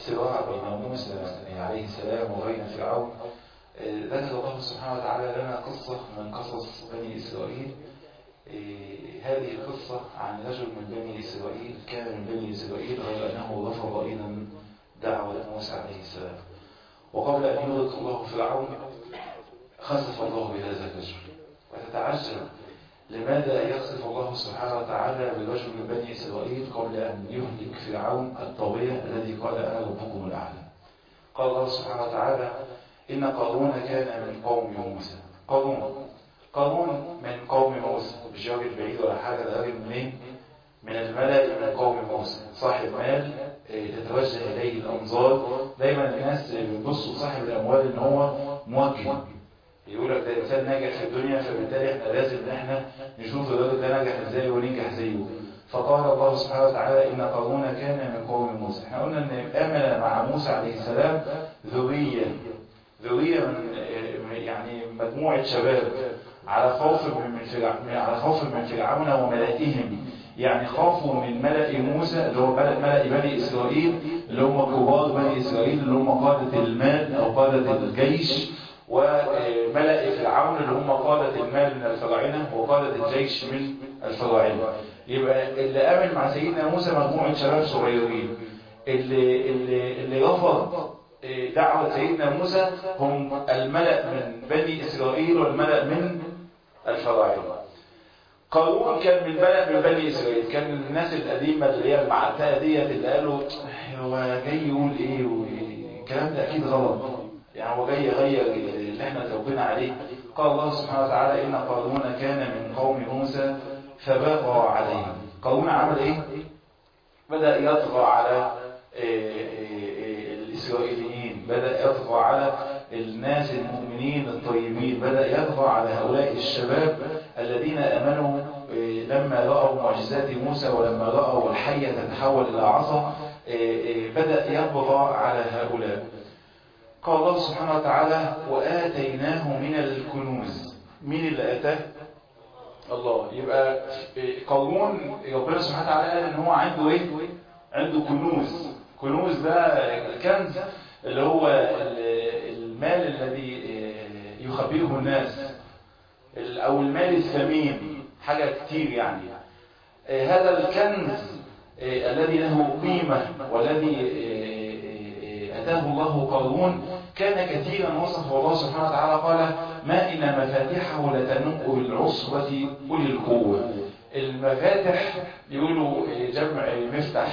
الصراع بين موسى عليه السلام وبين فرعون ذكر الله سبحانه وتعالى لنا قصة من قصص بني إسرائيل هذه القصة عن رجل من بني إسرائيل كان من بني إسرائيل غير أنه رفض أيضا دعوة موسى عليه السلام وقبل أن يغرق الله فرعون خسف الله بهذا الرجل وتتعجب لماذا يخسف الله سبحانه وتعالى برجل من بني إسرائيل قبل أن يهلك فرعون الطاغية الذي قال أنا ربكم الأعلى قال الله سبحانه وتعالى إن قارون كان من قوم موسى قارون قارون من قوم موسى مش راجل بعيد ولا حاجة ده راجل منين؟ من الملأ من قوم موسى صاحب مال تتوجه إليه الأنظار دايما الناس بيبصوا صاحب الأموال إن هو موجه يقول لك ده إنسان ناجح في الدنيا فبالتالي احنا لازم ان احنا نشوف الراجل ده ناجح ازاي وننجح زيه فقال الله سبحانه وتعالى إن قارون كان من قوم موسى احنا قلنا ان آمن مع موسى عليه السلام ذرية ذرية من يعني مجموعة شباب على خوف من فرعون على خوف من فرعون وملئهم يعني خافوا من ملأ موسى اللي هو ملأ, ملأ بني إسرائيل اللي هم كبار بني إسرائيل اللي هم قادة المال أو قادة الجيش وملأ فرعون اللي هم قادة المال من الفراعنة وقادة الجيش من الفراعنة يبقى اللي آمن مع سيدنا موسى مجموعة شباب صغيرين اللي, اللي, اللي رفض دعوة سيدنا موسى هم الملأ من بني إسرائيل والملأ من الفراعنة قارون كان من ملأ من بني إسرائيل كان من الناس القديمة اللي هي المعتقة ديت اللي قالوا هو جاي يقول إيه والكلام ده أكيد غلط يعني هو جاي يغير اللي احنا توبنا عليه قال الله سبحانه وتعالى إن قارون كان من قوم موسى فبغى عليهم قارون عمل إيه؟ بدأ يطغى على الإسرائيليين بدأ يطغى على الناس المؤمنين الطيبين بدأ يطغى على هؤلاء الشباب الذين أمنوا لما رأوا معجزات موسى ولما رأوا الحية تتحول إلى عصا بدأ يطغى على هؤلاء قال الله سبحانه وتعالى وآتيناه من الكنوز مين اللي آتاه؟ الله يبقى قارون ربنا سبحانه وتعالى قال ان هو عنده ايه؟ عنده كنوز كنوز ده الكنز اللي هو المال الذي يخبئه الناس او المال الثمين حاجة كتير يعني هذا الكنز الذي له قيمة والذي أتاه الله قارون كان كثيرا وصفه الله سبحانه وتعالى قال ما إن مفاتحه لتنق بالعصبة أولي القوة المفاتح يقولوا جمع مفتح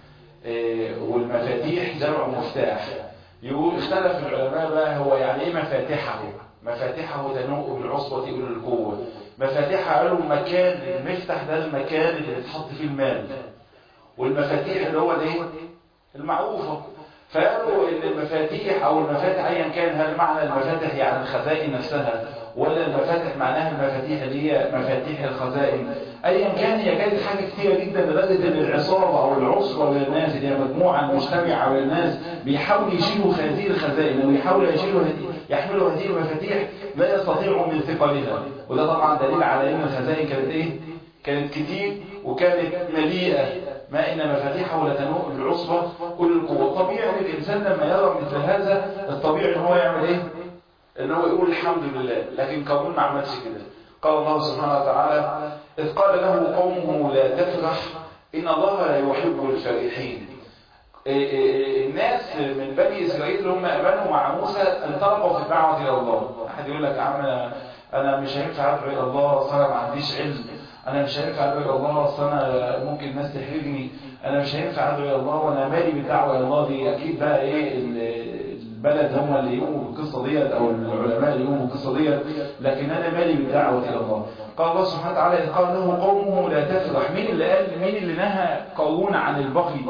والمفاتيح جمع مفتاح يقول اختلف العلماء بقى هو يعني ايه مفاتحه مفاتحه تنوء بالعصبة أولي القوة مفاتيحها قالوا مكان المفتح ده المكان اللي بيتحط فيه المال والمفاتيح اللي هو الايه المعروفة فقالوا ان المفاتيح او المفاتح ايا كان هل معنى المفاتح يعني الخزائن نفسها ولا المفاتح معناها المفاتيح اللي هي مفاتيح الخزائن ايا كان هي كانت حاجه كتيره جدا لدرجه ان العصابه او العصبه من الناس اللي هي مجموعه مجتمعه من الناس بيحاولوا يشيلوا هذه الخزائن او يحاولوا يشيلوا هذه يحملوا هذه المفاتيح لا يستطيعوا من ثقلها وده طبعا دليل على ان الخزائن كانت ايه كانت كتير وكانت مليئه ما إن مفاتيحه لتنوء بالعصبة كل القوة طبيعي الإنسان لما يرى مثل هذا الطبيعي إن هو يعمل إيه؟ إن هو يقول الحمد لله لكن قارون ما عملش كده قال الله سبحانه وتعالى إذ قال له قومه لا تفرح إن الله لا يحب الفرحين الناس من بني إسرائيل اللي هم أمنوا مع موسى انطلقوا في الدعوة إلى الله أحد يقول لك يا عم أنا مش هينفع أدعو إلى الله أصل أنا ما عنديش علم انا مش هينفع ادعو الى الله اصل انا ممكن الناس تحرجني انا مش هينفع ادعو الى الله وانا مالي بالدعوه الى الله دي اكيد بقى ايه البلد هم اللي يقوموا بالقصه ديت او العلماء اللي يقوموا بالقصه ديت لكن انا مالي بالدعوه الى الله قال الله سبحانه وتعالى إذ قال له قومه لا تفرح مين اللي قال مين اللي نهى قارون عن البغي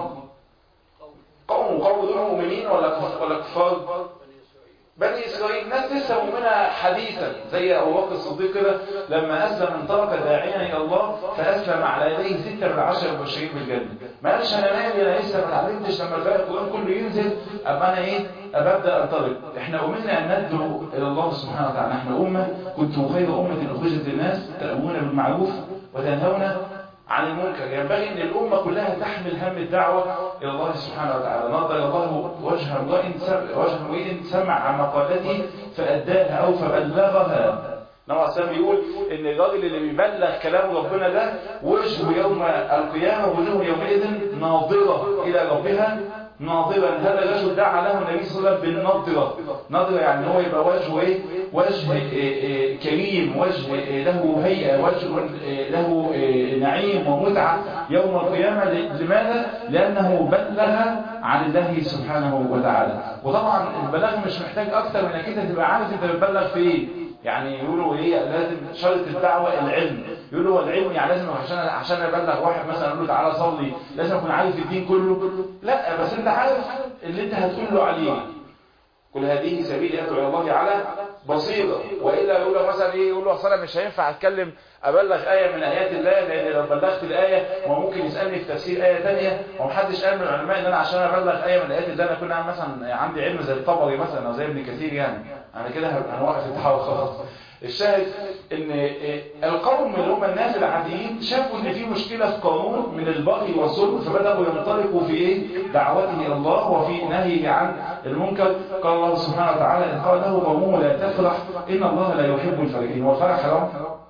قومه قوم دول مؤمنين ولا ولا كفار بني إسرائيل ناس لسه مؤمنة حديثا زي أبو بكر الصديق كده لما أسلم انطلق داعيا إلى الله فأسلم على يديه ستة من عشر مبشرين بالجنة ما قالش أنا مالي أنا لسه ما اتعلمتش لما الباقي القرآن كله ينزل أبقى أنا إيه أبقى أبدأ أنطلق إحنا أمنا أن ندعو إلى الله سبحانه وتعالى إحنا أمة كنتم خير أمة أخرجت للناس تأمرون بالمعروف وتنهون عن المنكر ينبغي ان الامه كلها تحمل هم الدعوه الى الله سبحانه وتعالى نرضى الى الله وجه امرئ وجه امرئ سمع مقالته فأداها أو فبلغها نوع السلام بيقول ان الراجل اللي بيبلغ كلام ربنا ده وجهه يوم القيامة وجهه يومئذ ناظرة إلى ربها ناظرا هذا الرجل دعا له النبي صلى الله عليه وسلم بالنظرة نظرة يعني هو يبقى وجهه ايه وجه إيه إيه كريم وجه إيه له هيئة وجه له نعيم ومتعة يوم القيامة لماذا؟ لأنه بلغ عن الله سبحانه وتعالى وطبعا البلاغ مش محتاج أكتر من انك انت تبقى عارف انت بتبلغ في ايه يعني يقولوا ايه لازم شرط الدعوة العلم يقولوا هو العلم يعني لازم عشان عشان ابلغ واحد مثلا اقول له تعالى صلي لازم اكون عارف الدين كله لا بس انت عارف اللي انت هتقول له عليه كل هذه سبيل يدعو الى الله على بصيرة والا يقول له مثلا ايه يقول له اصل انا مش هينفع اتكلم ابلغ ايه من ايات الله لان لو بلغت الايه ما ممكن يسالني في تفسير ايه ثانيه ومحدش قال من العلماء ان انا عشان ابلغ ايه من ايات الله انا اكون مثلا عندي علم زي الطبري مثلا او زي ابن كثير يعني انا كده هنوقف التحاور خلاص الشاهد ان القوم اللي هم الناس العاديين شافوا ان في مشكله في قانون من البغي والظلم فبداوا ينطلقوا في ايه دعوته الى الله وفي نهيه عن المنكر قال الله سبحانه وتعالى ان قال له قومه لا تفرح ان الله لا يحب الفرحين والفرح حرام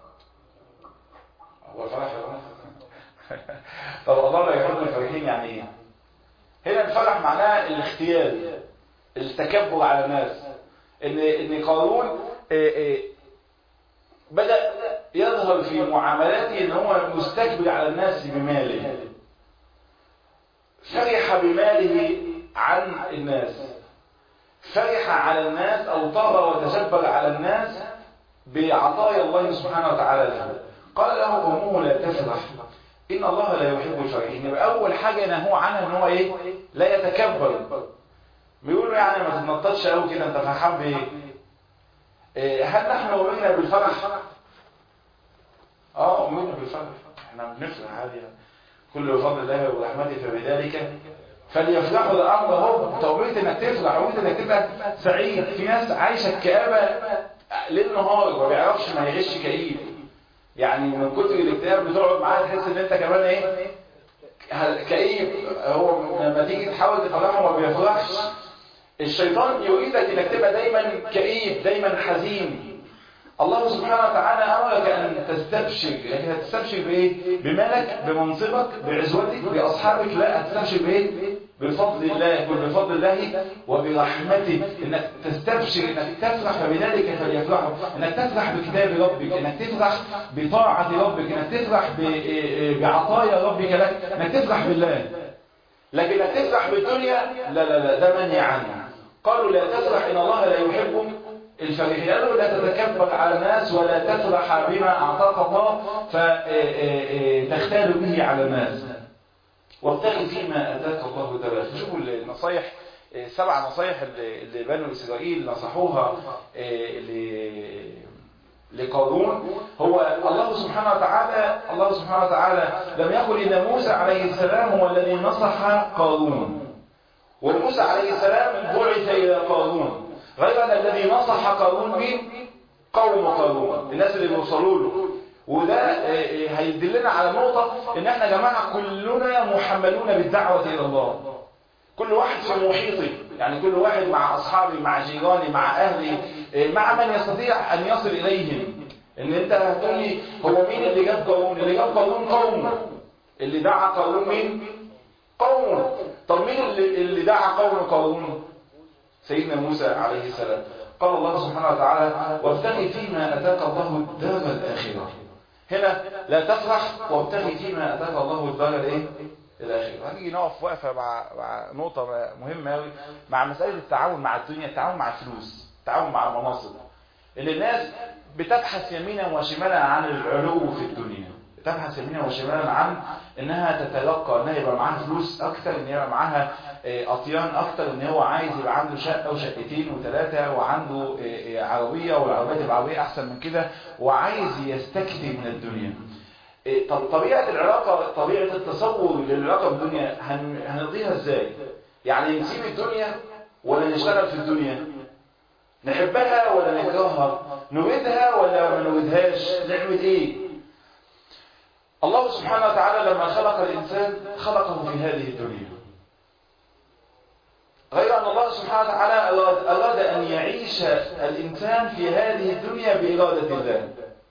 هو الفرح حرام طب الله لا يحب الفرحين يعني ايه هنا الفرح معناه الاختيال التكبر على الناس ان ان قارون إيه إيه بدأ يظهر في معاملاته ان هو مستكبر على الناس بماله فرح بماله عن الناس فرح على الناس او طغى وتجبر على الناس بعطايا الله سبحانه وتعالى له قال له قومه لا تفرح ان الله لا يحب الفرحين يبقى اول حاجه نهوه عنها ان هو ايه لا يتكبر بيقولوا يعني ما تتنططش قوي كده انت فرحان بايه هل نحن أمرنا بالفرح؟ اه أمرنا بالفرح احنا بنفرح عادي كل بفضل الله ورحمته فبذلك فليفرحوا الأمر اهو انت أمرت انك تفرح أمرت انك تبقى سعيد في ناس عايشة الكآبة ليل نهار ما بيعرفش ما يعيش كئيب يعني من كتر الاكتئاب بتقعد معاه تحس ان انت كمان ايه كئيب هو لما تيجي تحاول تفرحه ما بيفرحش الشيطان يريدك انك تبقى دايما كئيب دايما حزين الله سبحانه وتعالى امرك ان تستبشر لكن هتستبشر بايه بمالك بمنصبك بعزوتك باصحابك لا هتستبشر بايه بفضل الله بفضل الله وبرحمته انك تستبشر انك تفرح فبذلك فليفرحوا انك تفرح بكتاب ربك انك تفرح بطاعه ربك انك تفرح بعطايا ربك لك انك تفرح بالله لكن انك تفرح بالدنيا لا لا لا ده منهي عنه قالوا لا تفرح ان الله لا يحب الفرحين قالوا لا تتكبر على الناس ولا تفرح بما اعطاك الله فتختال به على الناس وابتغي فيما اتاك الله دار شوفوا النصايح سبع نصايح اللي بنو اسرائيل نصحوها لقارون هو الله سبحانه وتعالى الله سبحانه وتعالى لم يقل ان موسى عليه السلام هو الذي نصح قارون وموسى عليه السلام بعث الى قارون غير ان الذي نصح قارون مين قوم قارون الناس اللي بيوصلوا له وده هيدلنا على نقطه ان احنا يا جماعه كلنا محملون بالدعوه الى الله كل واحد في محيطه يعني كل واحد مع اصحابي مع جيراني مع اهلي مع من يستطيع ان يصل اليهم ان انت هتقول لي هو مين اللي جاب قارون اللي جاب قارون قوم اللي دعا قارون مين قوم طب مين اللي, اللي دعا قوم قارون سيدنا موسى عليه السلام قال الله سبحانه وتعالى وابتغي فيما اتاك الله الدار الاخره هنا لا تفرح وابتغي فيما اتاك الله الدار الايه الاخره هنيجي نقف وقفه مع مع نقطه مهمه قوي مع مساله التعاون مع الدنيا التعاون مع الفلوس التعاون مع المناصب اللي الناس بتبحث يمينا وشمالا عن العلو في الدنيا تبحث يمينا وشمالا عن انها تتلقى انها يبقى معاها فلوس اكتر ان يبقى معاها اطيان اكتر ان هو عايز يبقى عنده شقه وشقتين وثلاثه وعنده عربيه والعربيه تبقى عربيه احسن من كده وعايز يستكثر من الدنيا طب طبيعه العلاقه طبيعه التصور للعلاقه بالدنيا هنقضيها ازاي يعني نسيب الدنيا ولا نشتغل في الدنيا نحبها ولا نكرهها نريدها ولا ما نريدهاش نعمل ايه الله سبحانه وتعالى لما خلق الإنسان خلقه في هذه الدنيا غير أن الله سبحانه وتعالى أراد, أراد أن يعيش الإنسان في هذه الدنيا بإرادة الله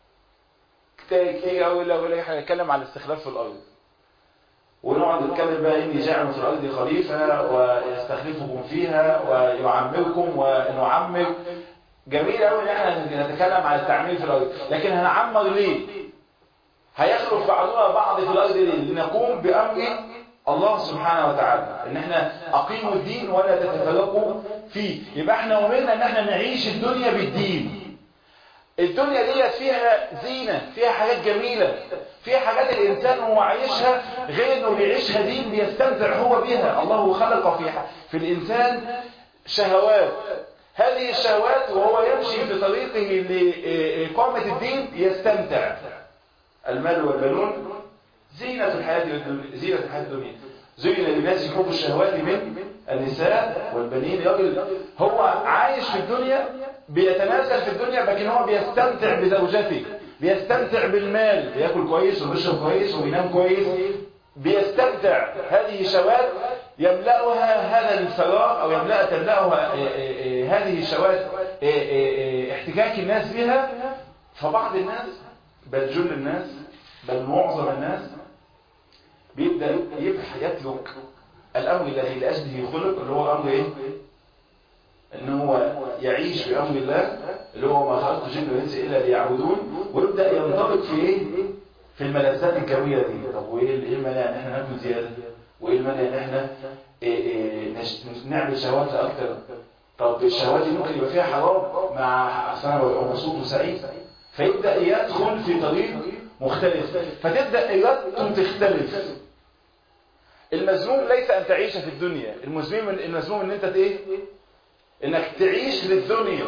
كتير أول أقول لك هنتكلم على الاستخلاف في الأرض ونقعد نتكلم بقى إني جاعل في الأرض خليفة ويستخلفكم فيها ويعمركم ونعمر جميل قوي ان احنا نتكلم عن التعمير في الارض لكن هنعمر ليه هيخلف بعضنا بعض في الارض ليه لنقوم بامر الله سبحانه وتعالى ان احنا اقيموا الدين ولا تتفرقوا فيه يبقى احنا امرنا ان احنا نعيش الدنيا بالدين الدنيا ديت فيها زينة فيها حاجات جميلة فيها حاجات الإنسان هو عايشها غير إنه بيعيشها دين بيستمتع هو بها الله خلق في في الإنسان شهوات هذه الشهوات وهو يمشي في طريقه لإقامة الدين يستمتع المال والبنون زينة الحياة زينة الحياة الدنيا زين للناس حب الشهوات من النساء والبنين راجل هو عايش في الدنيا بيتنازل في الدنيا لكن هو بيستمتع بزوجته بيستمتع بالمال بياكل كويس وبيشرب كويس وبينام كويس بيستمتع هذه شهوات يملأها هذا الفراغ أو يملأ تملأها هذه الشهوات احتكاك الناس بها فبعض الناس بل جل الناس بل معظم الناس بيبدأ يترك الأمر الذي لأجله خلق اللي هو أمر إيه؟ إن هو يعيش بأمر الله اللي هو ما خلقت الجن والإنس إلا ليعبدون ويبدأ ينطلق في إيه؟ في الملذات الجوية دي طب وإيه إيه المانع إن إحنا ناكل زيادة؟ وإيه المانع إن إحنا إيه إيه نعمل شهوات أكتر؟ طب الشهوات دي ممكن يبقى فيها حرام مع أصلا مبسوط وسعيد فيبدأ يدخل في طريق مختلف فتبدأ إرادته تختلف المذموم ليس أن تعيش في الدنيا المذموم المذموم ان انت ايه انك تعيش للدنيا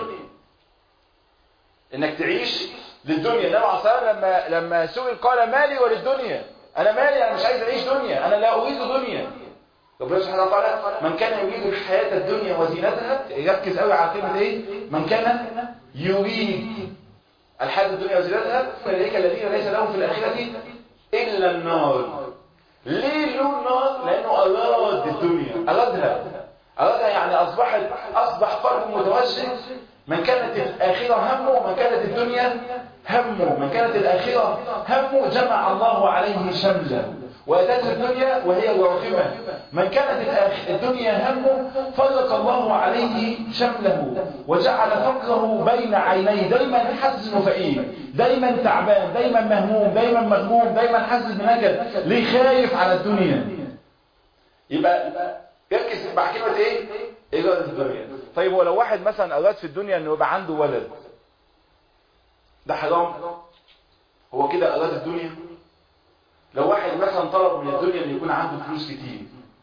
انك تعيش للدنيا النبي عليه الصلاه لما لما سئل قال مالي وللدنيا انا مالي انا مش عايز اعيش دنيا انا لا اريد دنيا ربنا سبحانه وتعالى من كان يريد الحياه الدنيا وزينتها يركز قوي على كلمه ايه من كان يريد الحياه الدنيا وزينتها فاولئك الذين ليس لهم في الاخره الا النار ليه له النار لانه اراد الدنيا ارادها ارادها يعني اصبحت اصبح قلبه متوجه من كانت الاخره همه ومن كانت الدنيا همه من كانت الاخره همه جمع الله عليه شمله واتته الدنيا وهي الراغمه من كانت الدنيا همه فرق الله عليه شمله وجعل فقره بين عينيه دايما حاسس انه فقير دايما تعبان دايما مهموم دايما مغموم دايما حاسس بنكد ليه خايف على الدنيا يبقى يركز مع كلمه ايه اراده الدنيا طيب هو لو واحد مثلا اراد في الدنيا انه يبقى عنده ولد ده حرام هو كده اراد الدنيا لو واحد مثلا طلب من الدنيا ان يكون عنده فلوس كتير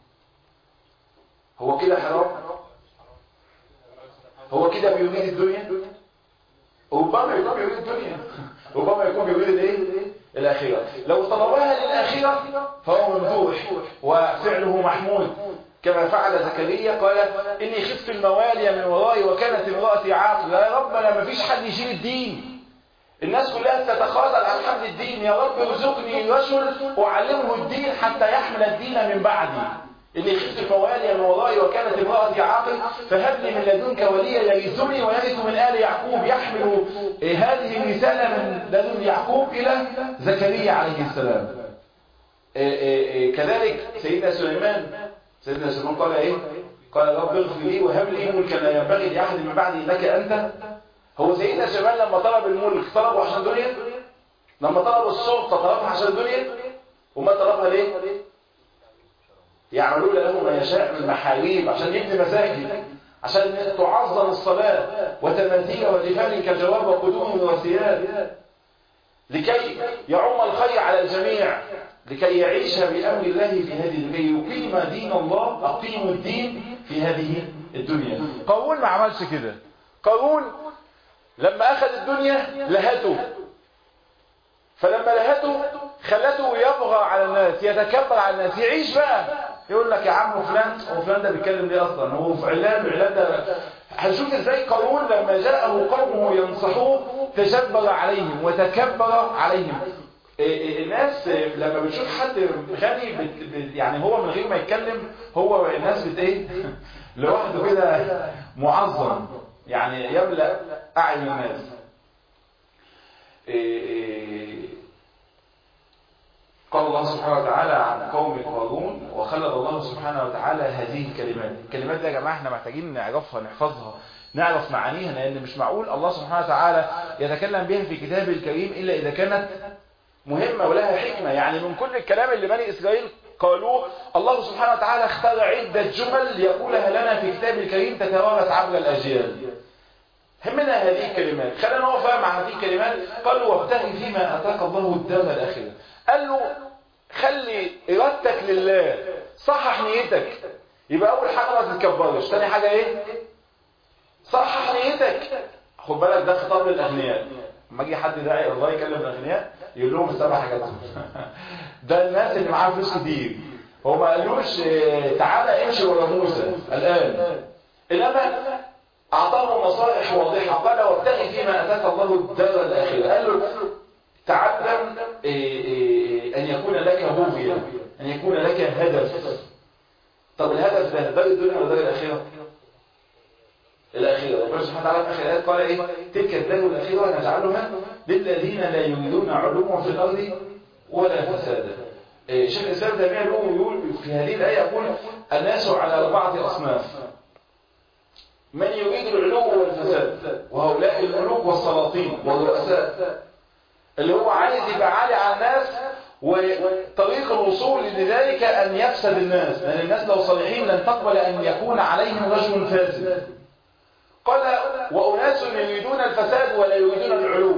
هو كده حرام هو كده بيريد الدنيا ربما يكون بيريد الدنيا ربما يكون بيريد الايه الاخره لو طلبها للاخره فهو ممدوح وفعله محمود كما فعل زكريا قال اني خفت الموالي من ورائي وكانت امراتي عاقله يا رب انا ما فيش حد يشيل الدين الناس كلها تتخاذل عن حمل الدين يا رب ارزقني رجل اعلمه الدين حتى يحمل الدين من بعدي اني خفت الموالي من ورائي وكانت امراتي عاقل فهب لي من لدنك وليا يرثني ويرث من ال يعقوب يحمل هذه الرساله من لدن يعقوب الى زكريا عليه السلام كذلك سيدنا سليمان سيدنا سليمان قال ايه قال رب اغفر لي وهب لي ملكا لا ينبغي لاحد من بعدي انك انت هو سيدنا سليمان لما طلب الملك طلبه عشان دنيا لما طلب السلطه طلبها عشان دنيا وما طلبها ليه يعملون له ما يشاء من محاريب عشان يبني مساجد عشان تعظم الصلاة وتماثيل وجفان كجواب وقدوم وثياب لكي يعم الخير على الجميع لكي يعيش بأمر الله في هذه لكي يقيم دين الله أقيم الدين في هذه الدنيا قارون ما عملش كده قارون لما أخذ الدنيا لهته فلما لهته خلته يبغى على الناس يتكبر على الناس يعيش بقى يقول لك يا عم فلان هو فلان ده بيتكلم ليه اصلا هو في علان علان ده هنشوف ازاي قارون لما جاءه قومه ينصحوه تجبر عليهم وتكبر عليهم الناس لما بتشوف حد غني بت يعني هو من غير ما يتكلم هو الناس بت ايه لوحده كده معظم يعني يملأ أعين الناس قال الله سبحانه وتعالى عن قوم قارون وخلد الله سبحانه وتعالى هذه الكلمات الكلمات دي يا جماعة احنا محتاجين نعرفها نحفظها نعرف معانيها لأن مش معقول الله سبحانه وتعالى يتكلم بها في كتابه الكريم إلا إذا كانت مهمة ولها حكمة يعني من كل الكلام اللي بني إسرائيل قالوه الله سبحانه وتعالى اختار عدة جمل يقولها لنا في كتاب الكريم تتوارث عبر الأجيال همنا هذه الكلمات خلينا نقف مع هذه الكلمات قالوا وابتغي فيما أتاك الله الدار الآخرة قال له خلي إرادتك لله صحح نيتك يبقى أول حاجة ما تتكبرش تاني حاجة إيه صحح نيتك خد بالك ده خطاب للأغنياء لما يجي حد داعي الله يكلم الأغنياء يقول لهم السبع حاجات ده الناس اللي معاه فلوس كتير هو ما قالوش تعالى امشي ورا موسى الآن إنما أعطاهم نصائح واضحة قال وابتغي فيما أتاك الله الدار الآخرة قال له تعلم أن يكون لك بغية أن يكون لك هدف طب الهدف ده دار الدنيا ولا دار الآخرة الأخيرة ربنا سبحانه وتعالى في آخر الآيات قال إيه تلك الدار الأخيرة نجعلها للذين لا يريدون علوا في الأرض ولا فسادا شيخ الإسلام تيمية يقول في هذه الآية يقول الناس على أربعة أصناف من يريد العلو والفساد وهؤلاء الملوك والسلاطين والرؤساء اللي هو عايز يبقى عالي على الناس وطريق الوصول لذلك أن يفسد الناس لأن الناس لو صالحين لن تقبل أن يكون عليهم رجل فاسد قال وأناس يريدون الفساد ولا يريدون العلو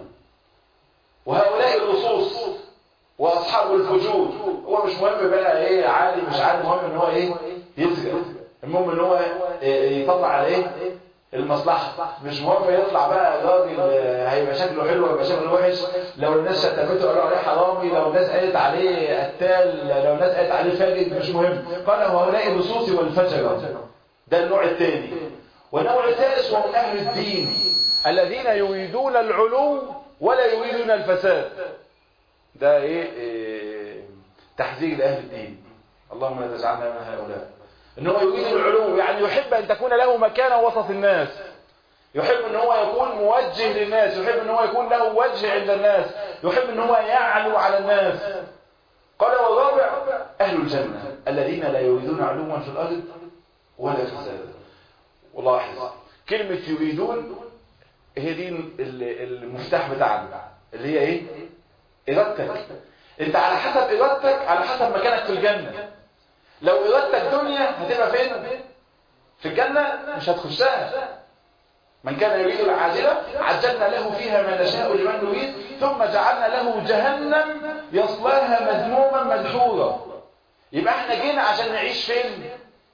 وهؤلاء اللصوص وأصحاب الفجور هو مش مهم بقى ايه عالي مش عالي المهم ان هو ايه يسجد المهم ان هو يطلع على ايه المصلحة مش مهم يطلع بقى راجل هيبقى شكله حلو هيبقى شكله وحش لو الناس شتمته قالوا عليه حرامي لو الناس قالت عليه قتال لو الناس قالت عليه فاجر مش مهم قال هؤلاء اللصوص والفجر ده النوع الثاني والنوع الثالث ومن أهل الدين الذين يريدون العلو ولا يريدون الفساد ده إيه, إيه تحذير لأهل الدين اللهم لا تجعلنا من هؤلاء ان هو يريد العلو يعني يحب أن تكون له مكانة وسط الناس يحب ان هو يكون موجه للناس يحب ان هو يكون له وجه عند الناس يحب ان هو يعلو على الناس قال والرابع أهل الجنة الذين لا يريدون علوا في الأرض ولا فسادا ولاحظ كلمة يريدون هي دي المفتاح بتاعنا اللي هي ايه ارادتك انت على حسب ارادتك على حسب مكانك في الجنة لو ارادتك دنيا هتبقى فين في الجنة مش هتخشها من كان يريد العاجلة عجلنا له فيها ما نشاء لمن نريد ثم جعلنا له جهنم يصلاها مذموما مدحورا يبقى احنا جينا عشان نعيش فين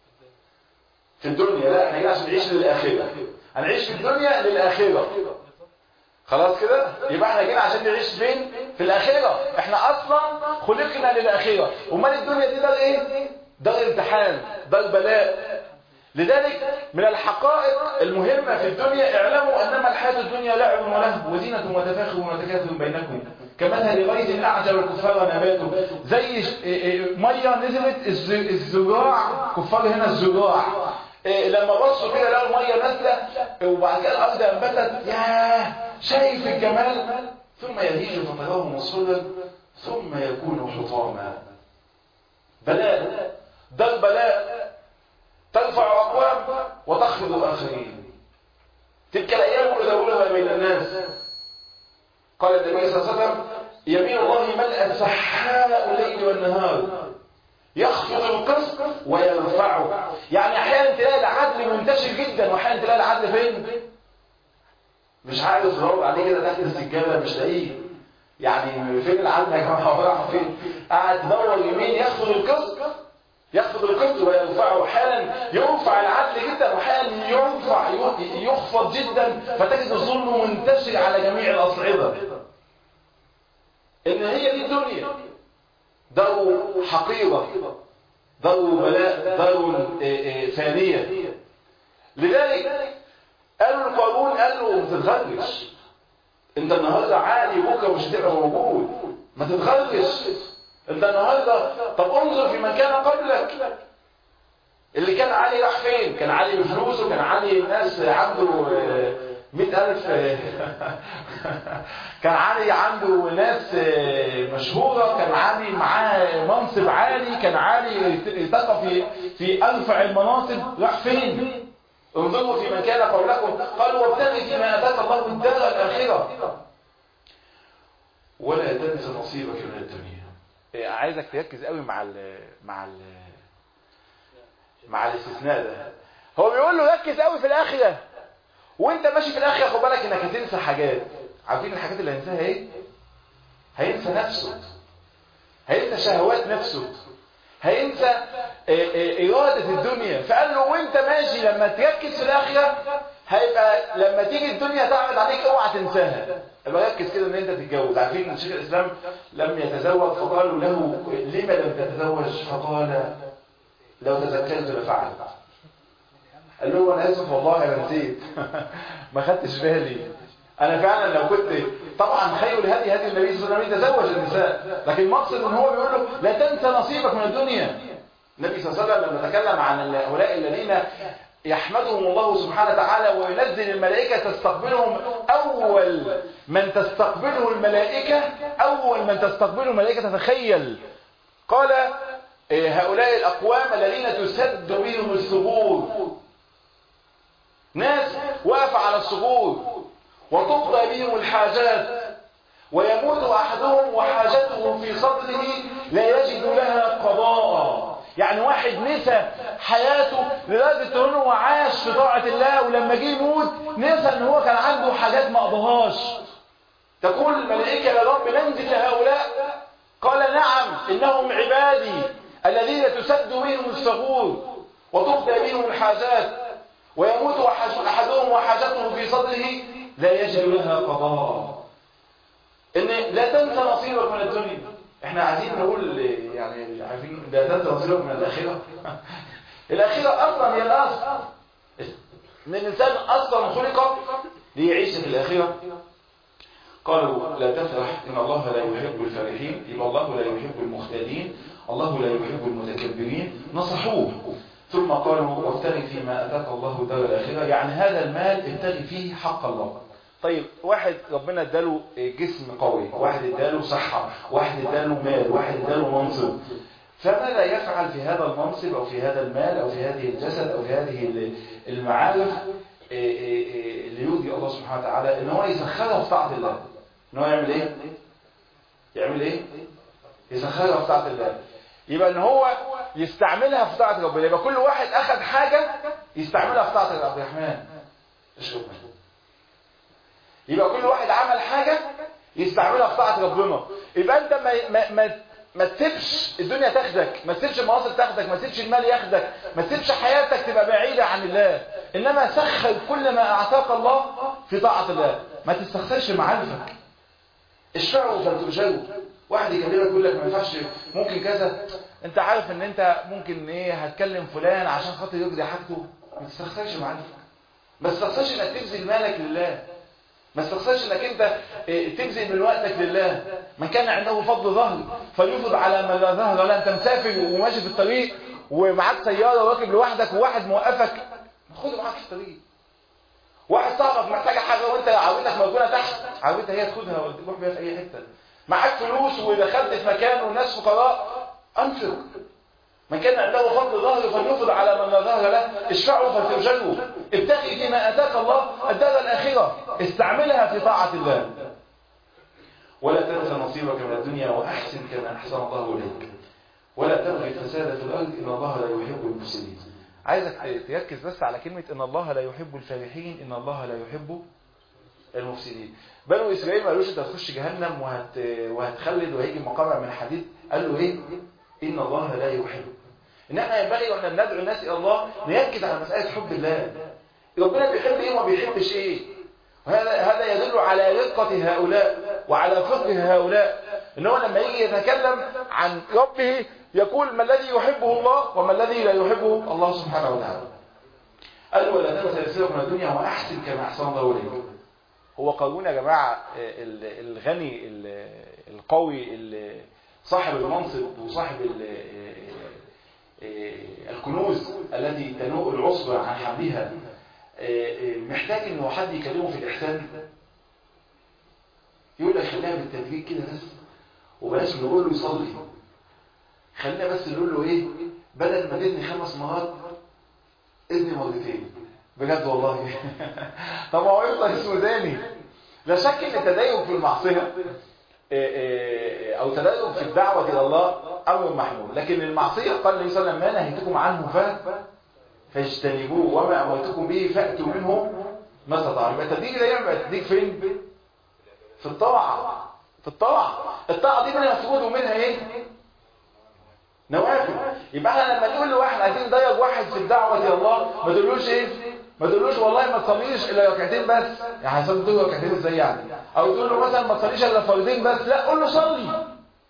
في الدنيا لا احنا جينا عشان نعيش للآخرة هنعيش في الدنيا للآخرة خلاص كده يبقى احنا جينا عشان نعيش فين في الآخرة احنا اصلا خلقنا للآخرة امال الدنيا دي دار ايه دار امتحان دار بلاء لذلك من الحقائق المهمة في الدنيا اعلموا انما الحياة الدنيا لعب ولهو وزينة وتفاخر وتكاثر بينكم كمثل غيث اعجب الكفار نباته زي ميه نزلت الزراع كفار هنا الزراع لما بصوا كده لقوا الميه نازله وبعد كده الارض انبتت ياه شايف الجمال ثم يهيج فتراه مصفرا ثم يكون حطاما بلاء ده البلاء ترفع اقوام وتخفض اخرين تلك الايام نداولها بين الناس قال النبي صلى الله عليه وسلم يمين الله ملأ سحاء الليل والنهار يخفض القسط ويرفعه يعني احيانا تلاقي العدل منتشر جدا واحيانا تلاقي العدل فين مش عارف تدور عليه كده تحت السجاده مش لاقيه يعني فين العدل يا جماعه راح فين قاعد تدور يمين يخفض القسط يخفض القسط ويرفعه احيانا يرفع العدل جدا واحيانا يرفع يخفض جدا فتجد الظلم منتشر على جميع الاصعده ان هي دي الدنيا دار حقيرة دار بلاء دار فانية لذلك قالوا القانون قال له ما تتغرش انت النهاردة عالي بكرة مش هتبقى موجود ما تتغرش انت النهاردة طب انظر في من كان قبلك اللي كان علي راح فين كان علي بفلوسه كان علي الناس عنده مئة ألف كان علي عنده ناس مشهورة كان علي معاه منصب عالي كان علي ارتقى في في أرفع المناصب راح فين انظروا في من كان قولكم قالوا وابتغي فيما أتاك الله الدار الآخرة ولا تنس نصيبك من الدنيا عايزك تركز قوي مع ال مع ال مع الاستثناء ده هو بيقول له ركز قوي في الاخره وانت ماشي في الاخره خد بالك انك هتنسى حاجات عارفين الحاجات اللي هينساها ايه هينسى نفسه هينسى شهوات نفسه هينسى إرادة الدنيا فقال له وانت ماشي لما تركز في الآخرة هيبقى لما تيجي الدنيا تعرض عليك اوعى تنساها يبقى ركز كده ان انت تتجوز عارفين شيخ الاسلام لم يتزوج فقالوا له لما لم تتزوج فقال لو تذكرت لفعلت قال له انا اسف والله انا نسيت ما خدتش بالي انا فعلا لو كنت طبعا خير الهدي هدي النبي صلى الله عليه وسلم تزوج النساء لكن المقصد ان هو بيقول له لا تنسى نصيبك من الدنيا النبي صلى الله عليه وسلم لما تكلم عن هؤلاء الذين يحمدهم الله سبحانه وتعالى وينزل الملائكة تستقبلهم أول من تستقبله الملائكة أول من تستقبله الملائكة تتخيل قال هؤلاء الأقوام الذين تسد بهم الثغور ناس واقفة على الثغور وتقضى بهم الحاجات ويموت أحدهم وحاجته في صدره لا يجد لها قضاء يعني واحد نسى حياته لدرجة انه عاش في طاعة الله ولما جه يموت نسى ان هو كان عنده حاجات ما قضاهاش تقول الملائكة يا رب ننزل لهؤلاء قال نعم انهم عبادي الذين تسد بهم الثغور وتقضى بهم الحاجات ويموت احدهم وحاجته في صدره لا يجد لها قضاء ان لا تنسى نصيبك من الدنيا احنا عايزين نقول يعني عارفين لا تنسى نصيبك من الاخره الاخره اصلا هي الاصل ان الانسان اصلا خلق ليعيش في الاخره قالوا لا تفرح ان الله لا يحب الفرحين يبقى الله لا يحب المختالين الله لا يحب المتكبرين نصحوه ثم قالوا وابتغي فيما اتاك الله دار الاخره يعني هذا المال ابتغي فيه حق الله طيب واحد ربنا اداله جسم قوي واحد اداله صحة واحد اداله مال واحد اداله منصب فماذا يفعل في هذا المنصب او في هذا المال او في هذه الجسد او في هذه المعارف ليرضي الله سبحانه وتعالى ان هو يسخرها في طاعة الله ان هو يعمل ايه يعمل ايه يسخرها في طاعة الله يبقى ان هو يستعملها في طاعة ربنا يبقى كل واحد اخذ حاجة يستعملها في طاعة عبد الرحمن اشرب يبقى كل واحد عمل حاجة يستعملها في طاعة ربنا يبقى انت ما ما ما, ما تسيبش الدنيا تاخدك ما تسيبش المواصل تاخدك ما تسيبش المال ياخدك ما تسيبش حياتك تبقى بعيدة عن الله انما سخر كل ما اعطاك الله في طاعة الله ما تستخسرش معارفك اشفعوا فلتؤجروا واحد يكلمك يقول لك ما ينفعش ممكن كذا انت عارف ان انت ممكن ايه هتكلم فلان عشان خاطر يقضي حاجته ما تستخسرش معارفك ما تستخسرش انك تبذل مالك لله ما استخسرش انك انت تبذل من وقتك لله من كان عنده فضل ظهر فليفض على ما لا ظهر لا انت مسافر وماشي في الطريق ومعاك سياره وراكب لوحدك وواحد موقفك خده معاك في الطريق واحد صاحبك محتاج حاجه وانت عربيتك موجوده تحت عربيتك هي تاخدها وتروح بيها في اي حته معاك فلوس ودخلت في مكان والناس فقراء انفق من كان عنده فضل ظهر فليفض على من لا ظهر له اشفعوا فلتؤجروا ابتغي فيما اتاك الله الدار الاخره استعملها في طاعه الله ولا تنسى نصيبك من الدنيا واحسن كما احسن الله اليك ولا تبغي الفساد في الارض ان الله لا يحب المفسدين عايزك تركز بس على كلمه ان الله لا يحب الفرحين ان الله لا يحب المفسدين بنو اسرائيل ما قالوش انت هتخش جهنم وهت... وهتخلد وهيجي مقامع من حديد قال له ايه ان الله لا يحب ان احنا ينبغي واحنا بندعو الناس الى الله نركز على مساله حب الله ربنا بيحب ايه وما بيحبش ايه وهذا هذا يدل على رقه هؤلاء وعلى فقه هؤلاء ان هو لما يجي يتكلم عن ربه يقول ما الذي يحبه الله وما الذي لا يحبه الله سبحانه وتعالى قال ولا تنسى نفسك من الدنيا واحسن كما احسن الله اليك هو قارون يا جماعه الغني القوي صاحب المنصب وصاحب الكنوز التي تنوء العصبة عن حملها محتاج انه حد يكلمه في الاحسان يقول لك خليها بالتدريج كده بس وبلاش نقول له يصلي خلينا بس نقول له ايه بدل ما تدني خمس مرات اذني مرتين بجد والله طب هو يفضل اسمه داني لا شك ان التدين في المعصيه او تدين في الدعوه الى الله امر محمود لكن المعصيه قال النبي صلى الله عليه وسلم ما نهيتكم عنه ف فاجتنبوه وما امرتكم به فاتوا منه ما استطعتم يبقى التدريج ده يبقى التدريج فين في الطاعه في الطاعه الطاعه دي منها مفروض ومنها ايه نوافل يبقى احنا لما نقول لواحد عايزين نضيق واحد في الدعوه الى الله ما تقولوش ايه ما تقولوش والله ما تصليش الا ركعتين بس يعني هيصلي تقول ركعتين ازاي يعني او تقول له مثلا ما تصليش الا فرضين بس لا قول له صلي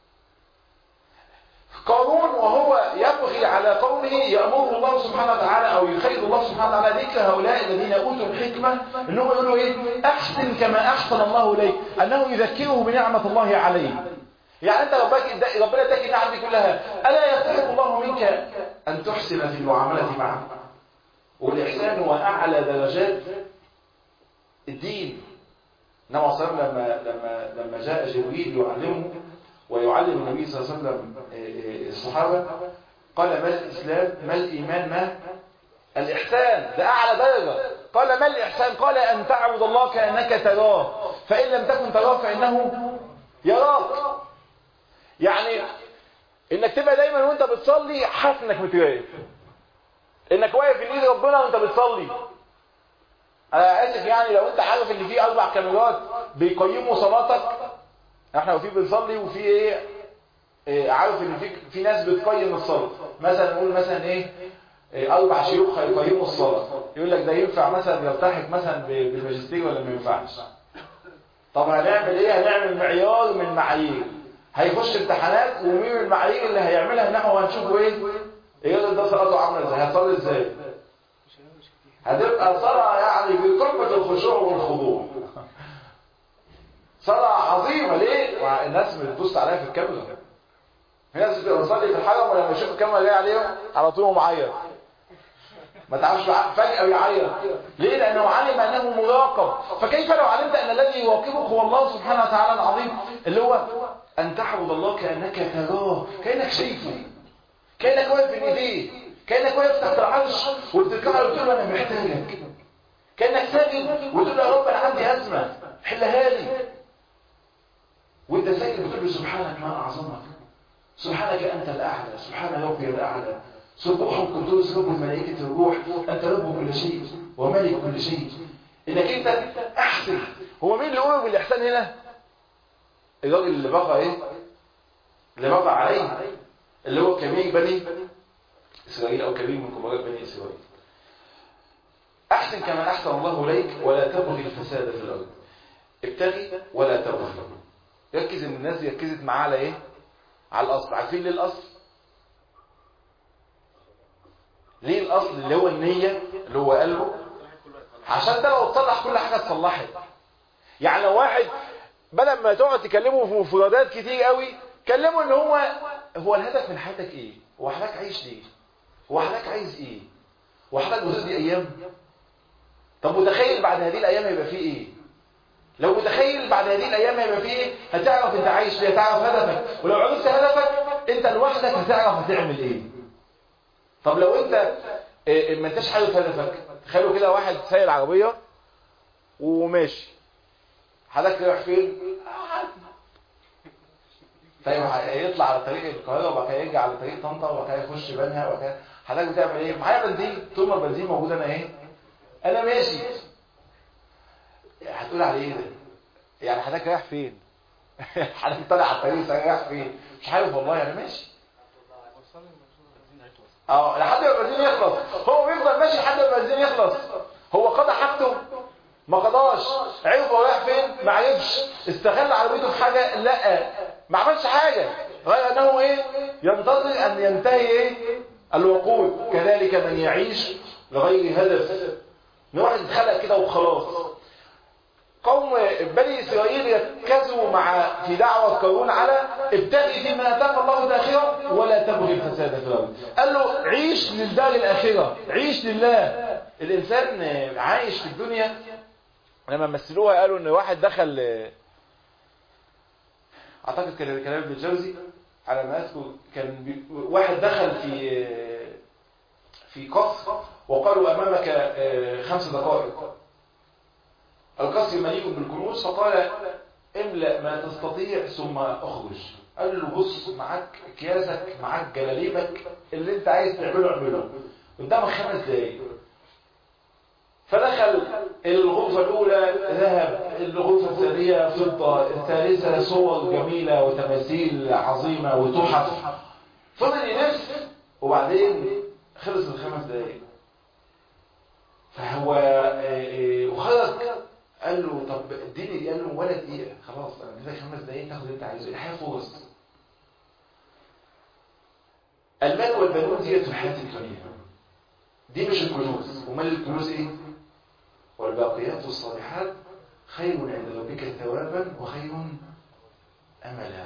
قارون وهو يبغي على قومه يأمره الله سبحانه وتعالى أو يخير الله سبحانه وتعالى ذكر هؤلاء الذين أوتوا الحكمة أنهم يقولوا إيه أحسن كما أحسن الله إليك أنه يذكره بنعمة الله عليه يعني أنت ربك ربنا اداك النعم دي كلها ألا يستحق الله منك أن تحسن في المعاملة معه والإحسان هو أعلى درجات الدين النبي صلى الله عليه وسلم لما لما لما جاء جبريل يعلمه ويعلم النبي صلى الله عليه وسلم الصحابة قال ما الإسلام ما الإيمان ما الإحسان ده أعلى درجة قال ما الإحسان قال أن تعبد الله كأنك تراه فإن لم تكن تراه فإنه يراك يعني انك تبقى دايما وانت بتصلي حاسس انك متراقب انك واقف في ايد ربنا وانت بتصلي انا اسف يعني لو انت عارف ان في اربع كاميرات بيقيموا صلاتك احنا وفي بنصلي وفي ايه, إيه عارف ان في في ناس بتقيم الصلاه مثلا نقول مثلا ايه, إيه اربع شيوخ هيقيموا الصلاه يقول لك ده ينفع مثلا يلتحق مثلا بالماجستير ولا ما ينفعش طب هنعمل ايه هنعمل معيار من معايير هيخش امتحانات ومين المعايير اللي هيعملها ان احنا هنشوفه ايه الراجل ده صلاته عامله ازاي هيصلي ازاي هتبقى صلاه يعني بقمه الخشوع والخضوع صلاه عظيمه ليه الناس بتبص عليها في الكاميرا في ناس بتبقى بتصلي في الحرم ولما يشوف الكاميرا جايه عليهم على طول معيط ما تعرفش فجأة يعيط ليه لأنه علم أنه مراقب فكيف لو علمت أن الذي يراقبك هو الله سبحانه وتعالى العظيم اللي هو أن تعبد الله كأنك تراه كأنك شايفه كأنك واقف بين ايديه كأنك واقف تحت العرش وبتركع له وتقول له أنا محتاجك كأنك ساجد وتقول له يا رب أنا عندي أزمة حلها لي وأنت ساجد بتقول له سبحانك ما أعظمك سبحانك أنت الأعلى سبحان ربي الأعلى سبح القدوس رب الملائكة الروح أنت رب كل شيء وملك كل شيء إنك أنت أحسن هو مين اللي قوله بالإحسان هنا الراجل اللي بقى إيه اللي بقى عليه اللي هو كبير بني إسرائيل أو كبير من كبراء بني إسرائيل أحسن كما أحسن الله إليك ولا تبغي الفساد في الأرض ابتغي ولا تبغي ركز إن الناس ركزت معاه على إيه على الأصل عارفين ليه الأصل ليه الاصل اللي هو النية اللي هو قلبه عشان ده لو تصلح كل حاجة اتصلحت يعني لو واحد بدل ما تقعد تكلمه في مفردات كتير قوي كلمه ان هو هو الهدف من حياتك ايه هو حضرتك عايش ليه هو حضرتك عايز ايه هو حضرتك بتقضي ايام طب متخيل بعد هذه الايام هيبقى فيه ايه لو متخيل بعد هذه الايام هيبقى فيه ايه هتعرف انت عايش ليه هتعرف هدفك ولو عرفت هدفك انت لوحدك هتعرف هتعمل ايه طب لو انت اه ما انتش عارف هدفك تخيلوا كده واحد سايق العربيه وماشي حضرتك رايح فين طيب هيطلع على طريق القاهره وبعد كده يرجع على طريق طنطا وبعد كده يخش بنها وبعد كده حضرتك بتعمل ايه معايا بنزين طول ما البنزين موجود انا ايه انا ماشي هتقول على ايه ده يعني حضرتك رايح فين حضرتك طالع على الطريق رايح فين مش عارف والله انا ماشي اه لحد ما البنزين يخلص هو بيفضل ماشي لحد ما البنزين يخلص هو قضى حاجته ما قضاش عرف هو رايح فين ما عرفش استغل عربيته في حاجه لا ما عملش حاجه غير انه ايه ينتظر ان ينتهي ايه الوقود كذلك من يعيش لغير هدف ان واحد اتخلق كده وخلاص قوم بني إسرائيل ركزوا مع في دعوة قارون على ابتغي فيما آتاك الله الآخرة ولا تبغي الفساد في الأرض قال له عيش للدار الآخرة عيش لله الإنسان عايش في الدنيا لما مثلوها قالوا إن واحد دخل أعتقد كان كلام ابن الجوزي على ما أذكر كان بي... واحد دخل في في قصر وقالوا أمامك خمس دقائق القصر مليء بالكنوز فقال املأ ما تستطيع ثم اخرج قال له بص معاك اكياسك معاك جلاليبك اللي انت عايز تعمله اعمله قدامك خمس دقايق فدخل الغرفة الأولى ذهب الغرفة الثانية فضة الثالثة صور جميلة وتماثيل عظيمة وتحف فضل يلف وبعدين خلص الخمس دقايق فهو وخرج قال له طب اديني قال له ولا دقيقه خلاص انا اديتك خمس دقايق تاخد اللي انت عايزه الحياه فرص المال والبنون زينة الحياة الدنيا دي مش الكنوز امال الكنوز ايه والباقيات الصالحات خير عند ربك ثوابا وخير املا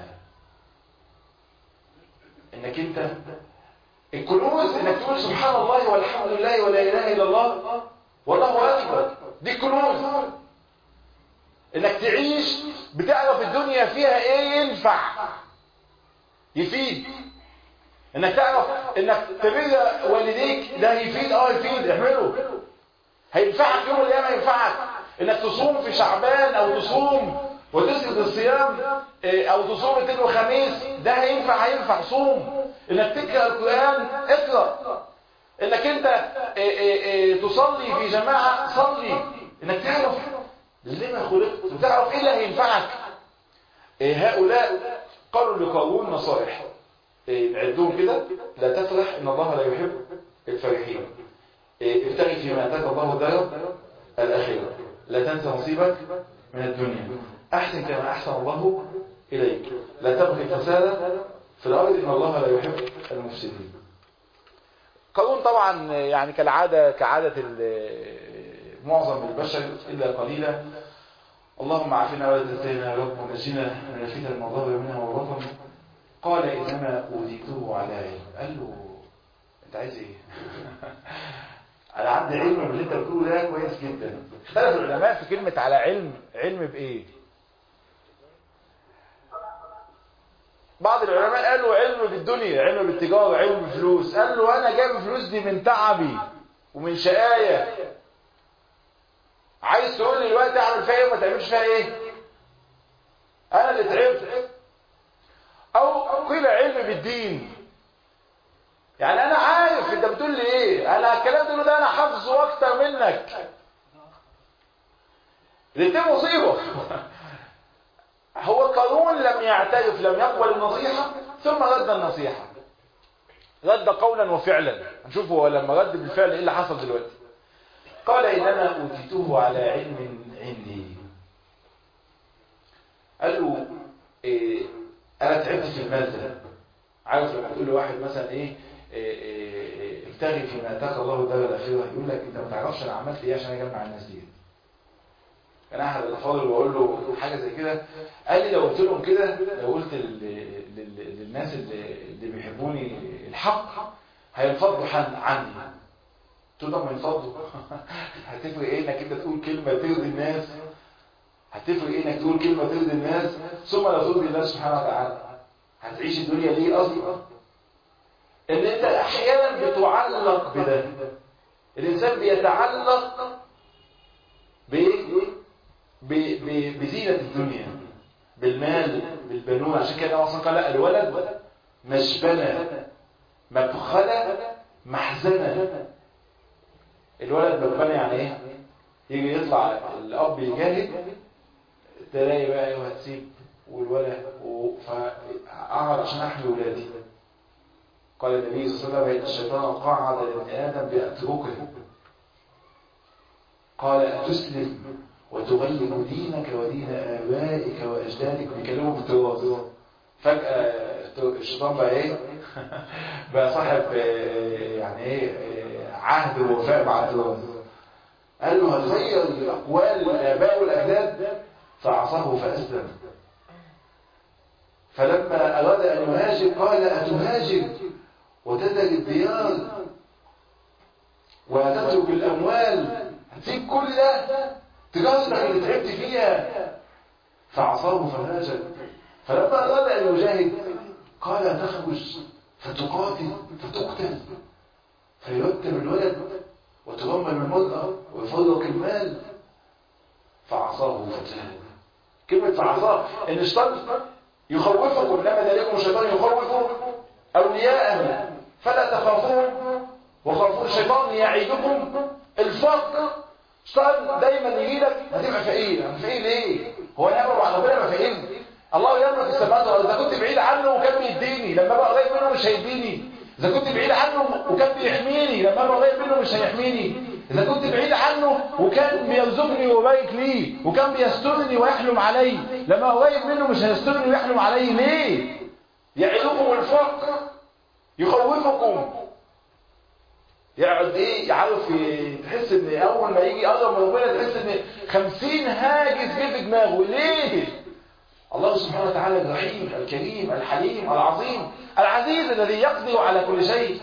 انك انت الكنوز انك تقول سبحان الله والحمد لله ولا اله الا الله والله اكبر دي كنوز انك تعيش بتعرف الدنيا فيها ايه ينفع يفيد انك تعرف انك تبر والديك ده يفيد اه يفيد اعمله هينفعك يوم الايام هينفعك انك تصوم في شعبان او تصوم وتسجد الصيام او تصوم اثنين وخميس ده هينفع هينفع صوم انك تقرا القران اقرا انك انت تصلي في جماعه صلي انك تعرف لما خلقت وتعرف ايه اللي هينفعك هؤلاء قالوا لقارون نصائح عدهم كده لا تفرح ان الله لا يحب الفرحين ابتغي فيما اتاك الله الدار الاخره لا تنسى نصيبك من الدنيا احسن كما احسن الله اليك لا تبغي الفساد في الارض ان الله لا يحب المفسدين قارون طبعا يعني كالعاده كعاده معظم البشر الا قليلا اللهم عافنا ولا تنسينا يا رب ونجينا من الفتن المضار منها والوطن قال انما اوتيته على علم قال له انت عايز ايه انا عندي علم من اللي انت بتقوله ده كويس جدا اختلف العلماء في كلمه على علم علم بايه بعض العلماء قالوا علم بالدنيا علم بالتجاره علم بفلوس قال له انا جايب الفلوس دي من تعبي ومن شقايا عايز تقول لي دلوقتي اعمل فيها ايه وما تعملش فيها ايه انا اللي تعبت او قيل علم بالدين يعني انا عارف انت بتقول لي ايه انا الكلام ده ده انا حافظه اكتر منك الاثنين مصيبه هو قانون لم يعترف لم يقبل النصيحه ثم رد النصيحه رد قولا وفعلا نشوف هو لما رد بالفعل ايه اللي حصل دلوقتي قال انما اوتيته على علم عندي قال له إيه انا تعبت في المال ده عارف لما تقول لواحد مثلا ايه, إيه, إيه ابتغي فيما اتاك الله الدار الاخره يقول لك انت ما تعرفش انا عملت ايه عشان اجمع الناس دي كان احد الافاضل بقول له حاجه زي كده قال لي لو قلت لهم كده لو قلت للناس اللي, اللي بيحبوني الحق هينفضوا عني قلت له ما ينفضوا هتفرق ايه انك انت تقول كلمه ترضي الناس هتفرق ايه انك تقول كلمه ترضي الناس ثم لا ترضي الله سبحانه وتعالى هتعيش الدنيا ليه اصلا ان انت احيانا بتعلق بده الانسان بيتعلق بايه بزينه الدنيا بالمال بالبنون عشان كده اصلا قال لا الولد مشبنه مبخله محزنه الولد مبخله يعني ايه يجي يطلع الاب يجاهد تلاقي بقى ايه هتسيب والولد فأعمل عشان أحمي ولادي قال النبي صلى الله عليه وسلم إن الشيطان قعد لابن آدم بأتركه قال أتسلم وتغلب دينك ودين آبائك وأجدادك بيكلمه بالتراث فجأة الشيطان بقى إيه بقى صاحب يعني إيه عهد ووفاء مع التراث قال له هتغير أقوال الآباء والأجداد فعصاه فأسلم فلما أراد أن يهاجر قال أتهاجر وتذر الديار وتترك الأموال هتسيب كل ده تجارتك اللي تعبت فيها فعصاه فهاجر فلما أراد أن يجاهد قال تخرج فتقاتل فتقتل فيرتب الولد وترمم المرأة ويفرق المال فعصاه فجاهد كلمة فعصاه إن الشيطان يخوفكم لما ذلكم الشيطان يخوف أولياءه فلا تخافون وخافون الشيطان يعيدكم الفقر الشيطان دايما يجي لك هتبقى فقير فقير ليه؟ هو نعمل على ربنا ما فقير الله يملك السماوات والارض اذا كنت بعيد عنه وكان بيديني لما ابقى قريب منه مش هيديني اذا كنت بعيد عنه وكان بيحميني لما ابقى قريب منه مش هيحميني اذا كنت بعيد عنه وكان بيرزقني ويبارك لي وكان بيسترني ويحلم علي لما قريب منه مش هيسترني ويحلم علي ليه يعدكم الفقر يخوفكم يقعد ايه يعرف تحس ان اول ما يجي اقرب من ربنا تحس ان خمسين هاجس جه في دماغه ليه الله سبحانه وتعالى الرحيم الكريم الحليم العظيم العزيز الذي يقدر على كل شيء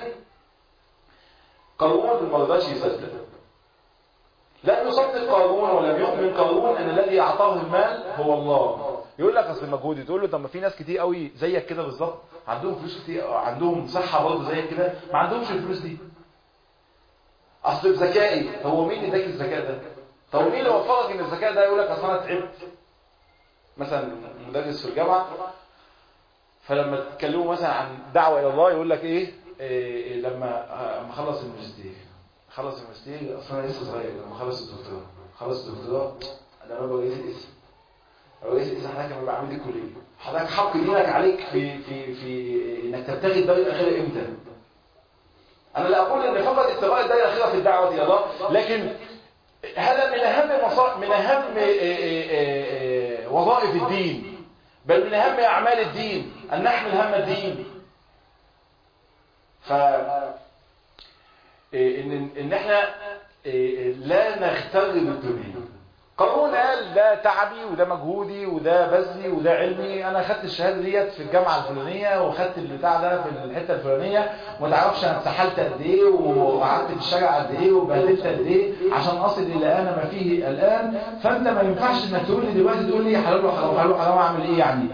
قارون ما رضاش يصدق لم يصدق قارون ولم يؤمن قارون ان الذي اعطاه المال هو الله يقول لك اصل مجهودي تقول له طب ما في ناس كتير قوي زيك كده بالظبط عندهم فلوس كتير عندهم صحه برضه زيك كده ما عندهمش الفلوس دي اصل بذكائي هو مين اداك الذكاء ده طب مين اللي وفرك ان الذكاء ده يقول لك اصل انا تعبت مثلا مدرس في الجامعه فلما تكلموا مثلا عن دعوه الى الله يقول لك ايه, إيه لما اما اخلص الماجستير خلص الماجستير اصل انا لسه صغير لما اخلص الدكتوراه خلص الدكتوراه انا ببقى رئيس الاسم رئيس الاسم حضرتك لما بعمل دي كليه حضرتك حق دينك عليك في في في انك تبتغي الدار الاخيره امتى انا لا اقول ان فقط ابتغاء الدار الاخيره في الدعوه الى الله لكن هذا من اهم مصا... من اهم وظائف الدين بل من اهم اعمال الدين ان نحمل هم الدين ف ان ان احنا لا نغتر بالدنيا قارون قال ده تعبي وده مجهودي وده بذلي وده علمي انا خدت الشهاده ديت في الجامعه الفلانيه وخدت البتاع ده في الحته الفلانيه وما تعرفش انا اتسحلت قد ايه وقعدت في الشارع قد ايه وبهدلت قد ايه عشان اصل الى انا ما فيه الان فانت ما ينفعش انك تقول لي دلوقتي تقول لي حلال وحرام حلال وحرام اعمل ايه يعني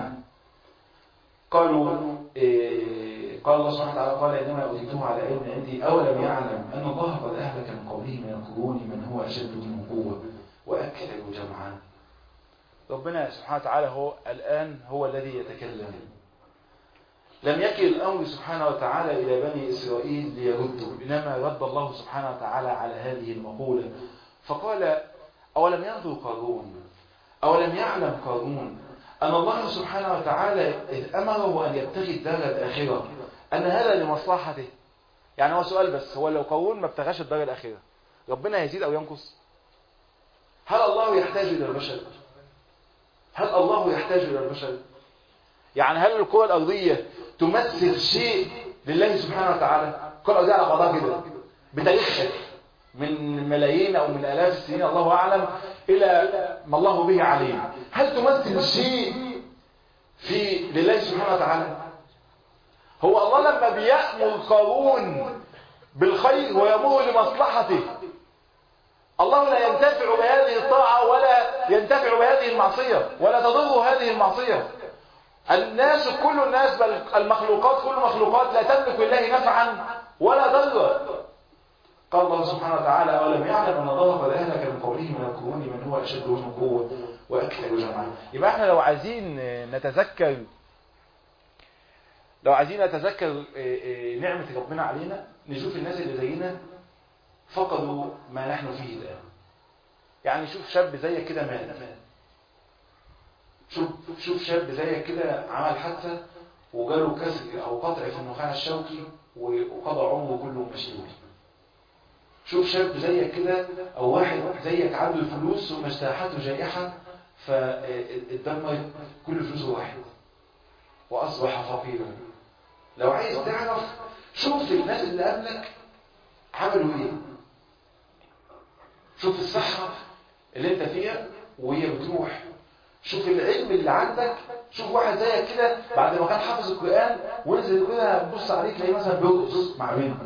قالوا إيه قال الله سبحانه وتعالى قال انما اوتيته على علم عندي اولم يعلم ان الله قد اهلك من قبله من القرون من هو اشد منه قوه وأكثر جمعا ربنا سبحانه وتعالى هو الآن هو الذي يتكلم لم يكل الأمر سبحانه وتعالى إلى بني إسرائيل ليردوا إنما رد الله سبحانه وتعالى على هذه المقولة فقال أولم ينظر قارون أولم يعلم قارون أن الله سبحانه وتعالى إذ أمره أن يبتغي الدار الآخرة أن هذا لمصلحته يعني هو سؤال بس هو لو قارون ما ابتغاش الدار الآخرة ربنا يزيد أو ينقص هل الله يحتاج إلى البشر هل الله يحتاج إلى البشر يعني هل الكرة الأرضية تمثل شيء لله سبحانه وتعالى الكرة الأرضية على بعضها كده بتاريخها من ملايين أو من آلاف السنين الله أعلم إلى ما الله به عليم هل تمثل شيء في لله سبحانه وتعالى هو الله لما بيأمر قارون بالخير ويأمره لمصلحته الله لا ينتفع بهذه الطاعة ولا ينتفع بهذه المعصية ولا تضر هذه المعصية الناس كل الناس بل المخلوقات كل المخلوقات لا تملك لله نفعا ولا ضرا قال الله سبحانه وتعالى أولم يعلم أن الله قد أهلك من قوله من القرون من هو أشد منه قوة وأكثر جمعا يبقى احنا لو عايزين نتذكر لو عايزين نتذكر نعمة ربنا علينا نشوف الناس اللي زينا فقدوا ما نحن فيه الآن يعني شوف شاب زيك كده مات شوف شوف شاب زيك كده عمل حادثة وجاله كسر أو قطع في النخاع الشوكي وقضى عمره كله مشلول شوف شاب زيك كده أو واحد زيك عنده الفلوس ومجتاحاته جائحة فاتدمر كل فلوسه واحد وأصبح فقيرا لو عايز تعرف شوف الناس اللي قبلك عملوا ايه شوف الصحة اللي انت فيها وهي بتروح شوف العلم اللي عندك شوف واحد زيك كده بعد ما كان حافظ القرآن ونزل كده تبص عليه تلاقيه مثلا بيرقص مع بنت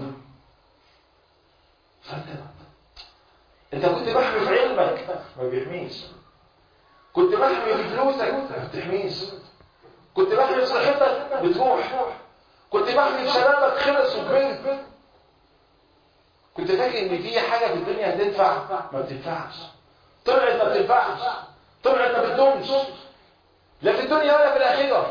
فانت انت كنت محمي في علمك ما بيحميش كنت محمي في فلوسك ما بتحميش كنت محمي في صحتك بتروح كنت محمي في شبابك خلص وكبرت كنت فاكر ان في حاجه في الدنيا هتنفع ما بتنفعش طلعت ما بتنفعش طلعت ما بتدومش لا في الدنيا ولا في الاخره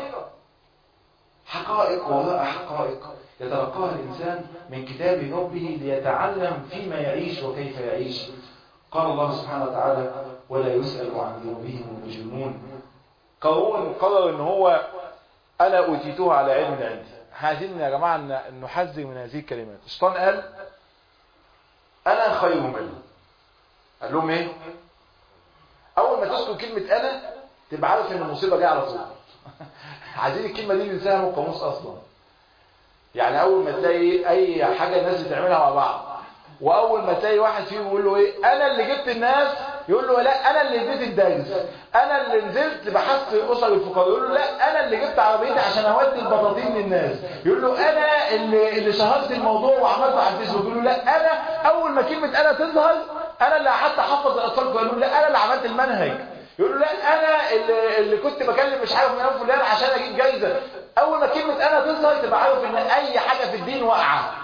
حقائق وراء حقائق يتلقاها الانسان من كتاب ربه ليتعلم فيما يعيش وكيف يعيش قال الله سبحانه وتعالى ولا يسأل عن ذنوبهم المجرمون قارون قرر ان هو انا اوتيته على علم عندي عايزين يا جماعه ان نحذر من هذه الكلمات الشيطان قال انا خير منه قال لهم ايه اول ما تذكر كلمه انا تبقى عارف ان المصيبه جايه على طول عايزين الكلمه دي ننساها من القاموس اصلا يعني اول ما تلاقي اي حاجه الناس بتعملها مع بعض واول ما تلاقي واحد فيهم يقول له ايه انا اللي جبت الناس يقول له لا انا اللي اديت الدرس انا اللي نزلت بحثت اسر الفقراء يقول له لا انا اللي جبت عربيتي عشان اودي البطاطين للناس يقول له انا اللي اللي شهرت الموضوع وعملته على الفيسبوك يقول له لا انا اول ما كلمه انا تظهر انا اللي حتى حفظ الاطفال يقول له لا انا اللي عملت المنهج يقول له لا انا اللي, اللي كنت بكلم مش عارف من فلان عشان اجيب جايزه اول ما كلمه انا تظهر تبقى عارف ان اي حاجه في الدين واقعه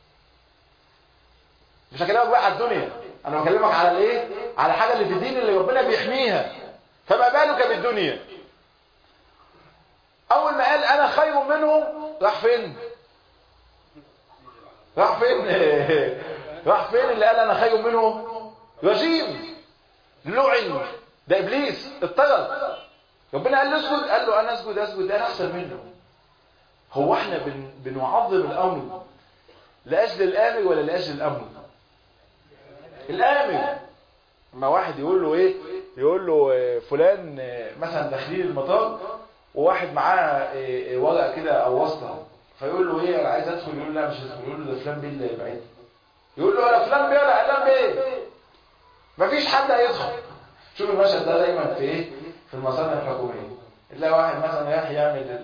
مش هكلمك بقى على الدنيا انا بكلمك على الايه على حاجه اللي في الدين اللي ربنا بيحميها فما بالك بالدنيا اول ما قال انا خير منه راح فين راح فين راح فين اللي قال انا خير منه رجيم لعن ده ابليس اضطرد ربنا قال له اسجد قال له انا اسجد اسجد انا احسن منه هو احنا بن بنعظم الامر لاجل الامر ولا لاجل الامر الامر اما واحد يقول له ايه يقول له فلان مثلا داخلين المطار وواحد معاه ورقه كده او واسطه فيقول له ايه انا عايز ادخل يقول له لا مش هدخل يقول له ده فلان بيه اللي بعيد يقول له انا فلان بيه ولا علان بيه مفيش حد هيدخل شوف المشهد ده دايما في ايه في المصانع الحكوميه تلاقي واحد مثلا رايح يعمل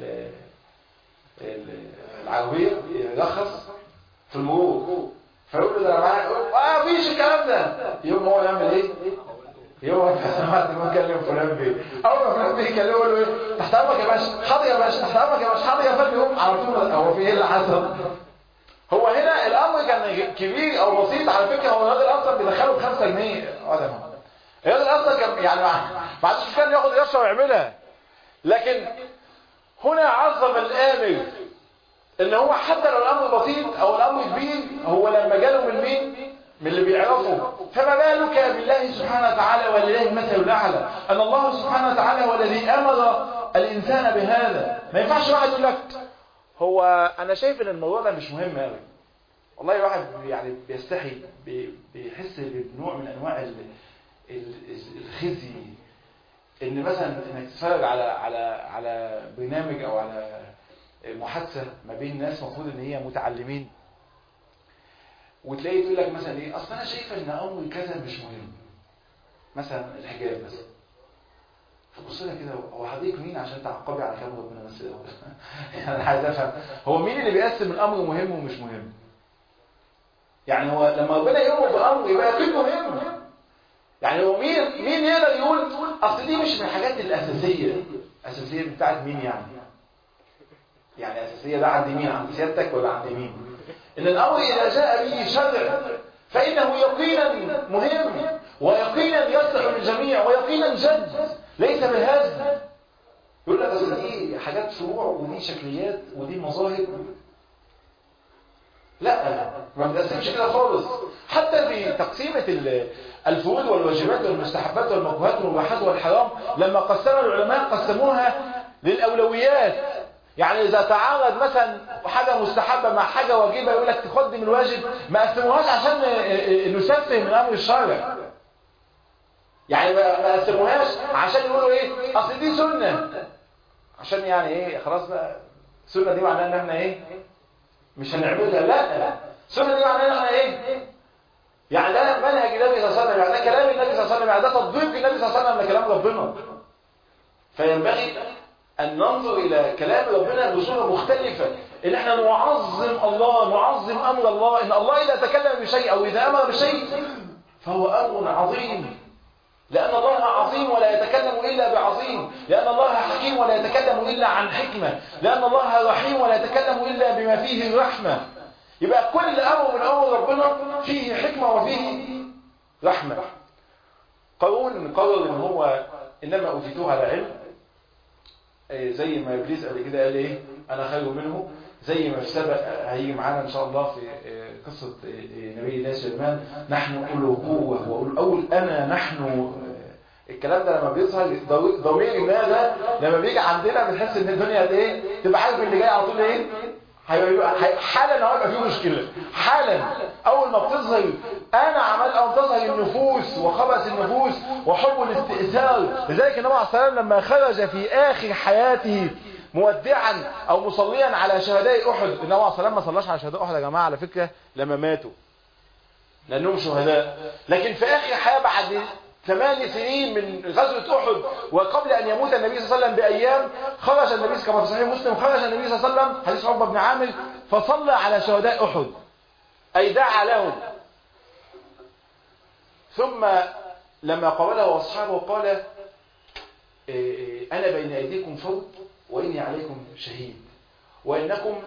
العربيه يرخص في المرور فيقول له ده انا معاك اه مفيش الكلام ده يوم هو يعمل ايه يوم هو سمعت ما كلم فلان بيه اول ما فلان بيه يكلمه يقول له ايه تحت امرك يا باشا حاضر يا باشا تحت امرك يا باشا حاضر يا فندم يقوم على طول هو في ايه اللي حصل هو هنا الامر كان كبير او بسيط على فكره هو الراجل اصلا بيدخله ب 5 جنيه الراجل اصلا كان يعني ما عادش كان ياخد قرشه ويعملها لكن هنا عظم الامر ان هو حتى لو الامر بسيط او الامر كبير هو لما جاله من مين من اللي بيعرفه فما بالك بالله سبحانه وتعالى ولله المثل الاعلى ان الله سبحانه وتعالى هو الذي امر الانسان بهذا ما ينفعش واحد يقول لك هو انا شايف ان الموضوع ده مش مهم قوي والله الواحد يعني بيستحي بيحس بنوع من انواع الخزي ان مثلا انك تتفرج على على على برنامج او على محادثه ما بين ناس المفروض ان هي متعلمين وتلاقي تقول لك مثلا ايه اصل انا شايفه ان امر كذا مش مهم مثلا الحجاب مثلا فبص لها كده هو حضرتك مين عشان تعقبي على كلام ربنا بس انا عايز افهم هو مين اللي بيقسم الامر مهم ومش مهم يعني هو لما ربنا يؤمر بامر يبقى اكيد مهم يعني هو مين مين يقدر يقول اصل دي مش من الحاجات الاساسيه الاساسيه بتاعت مين يعني يعني اساسيه ده عند مين عند سيادتك ولا عند مين ان الامر اذا جاء به شرع فانه يقينا مهم ويقينا يصلح للجميع ويقينا جد ليس بالهزل يقول لك اصل دي حاجات فروع ودي شكليات ودي مظاهر لا ما بنقسمش كده خالص حتى في تقسيمة الفروض والواجبات والمستحبات والمكروهات والمباحات والحرام لما قسموا العلماء قسموها للأولويات يعني إذا تعارض مثلا حاجة مستحبة مع حاجة واجبة يقول لك تقدم الواجب ما قسموهاش عشان نسفه من أمر الشارع يعني ما قسموهاش عشان يقولوا ايه اصل دي سنة عشان يعني ايه خلاص بقى السنة دي معناها ان احنا ايه مش هنعملها لا السنة دي معناها ان احنا ايه يعني ده منهج النبي صلى الله عليه وسلم يعني ده كلام النبي صلى الله عليه وسلم يعني ده تطبيق النبي صلى الله عليه وسلم لكلام ربنا فينبغي أن ننظر إلى كلام ربنا بصورة مختلفة إن احنا نعظم الله نعظم أمر الله إن الله إذا تكلم بشيء أو إذا أمر بشيء فهو أمر عظيم لأن الله عظيم ولا يتكلم إلا بعظيم لأن الله حكيم ولا يتكلم إلا عن حكمة لأن الله رحيم ولا يتكلم إلا بما فيه الرحمة يبقى كل أمر من أمر ربنا فيه حكمة وفيه رحمة قارون قرر إن هو إنما أوتيتوه على علم زي ما إبليس قبل كده قال إيه أنا خير منه زي ما في سبق هيجي معانا إن شاء الله في قصة نبي الله سليمان نحن أولو قوة وأولو أول أنا نحن الكلام ده لما بيظهر ضمير الناس ده لما بيجي عندنا بنحس ان الدنيا ايه تبقى عارف اللي جاي على طول ايه هيبقى حالا هيبقى فيه مشكله حالا اول ما بتظهر انا عمال او تظهر النفوس وخبث النفوس وحب الاستئثار لذلك النبي عليه الصلاه لما خرج في اخر حياته مودعا او مصليا على شهداء احد النبي عليه الصلاه ما صلاش على شهداء احد يا جماعه على فكره لما ماتوا لانهم شهداء لكن في اخر حياه بعد ثمان سنين من غزوة أحد وقبل أن يموت النبي صلى الله عليه وسلم بأيام خرج النبي كما في صحيح مسلم خرج النبي صلى الله عليه وسلم حديث عقبة بن عامر فصلى على شهداء أحد أي دعا لهم ثم لما قابله أصحابه قال أنا بين أيديكم فرد وإني عليكم شهيد وإنكم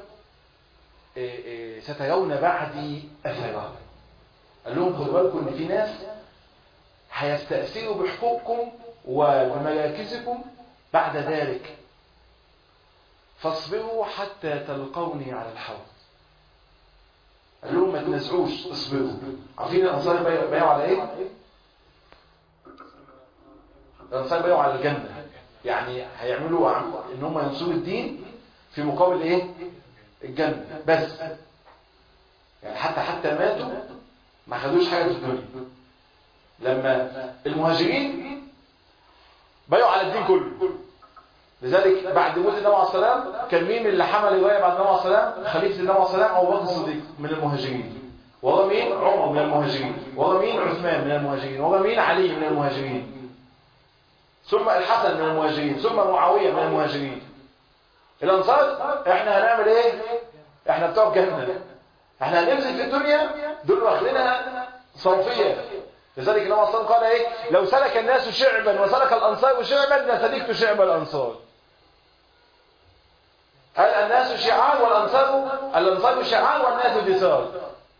سترون بعدي أثرا قال لهم خدوا بالكم إن في ناس هيستأثروا بحقوقكم وبمراكزكم بعد ذلك فاصبروا حتى تلقوني على الحوض قال لهم ما تنزعوش اصبروا عارفين الانصار بيعوا على ايه الانصار بيعوا على الجنة يعني هيعملوا ان هم ينصروا الدين في مقابل ايه الجنة بس يعني حتى حتى ماتوا ما خدوش حاجة في الدنيا لما المهاجرين بيعوا على الدين كله لذلك بعد موت النبي عليه السلام كان مين اللي حمل الرايه بعد النبي عليه السلام خليفه النبي عليه السلام ابو بكر الصديق من المهاجرين ورا مين عمر من المهاجرين ورا مين عثمان من المهاجرين ورا مين علي من المهاجرين ثم الحسن من المهاجرين ثم معاويه من المهاجرين الانصار احنا هنعمل ايه احنا بتوع الجنه احنا هنمسك في الدنيا دول واخدينها صوفيه لذلك النبي صلى الله عليه وسلم قال ايه لو سلك الناس شعبا وسلك الانصار شعبا لسلكت شعب الانصار قال الناس شعار والانصار الانصار شعار والناس دثار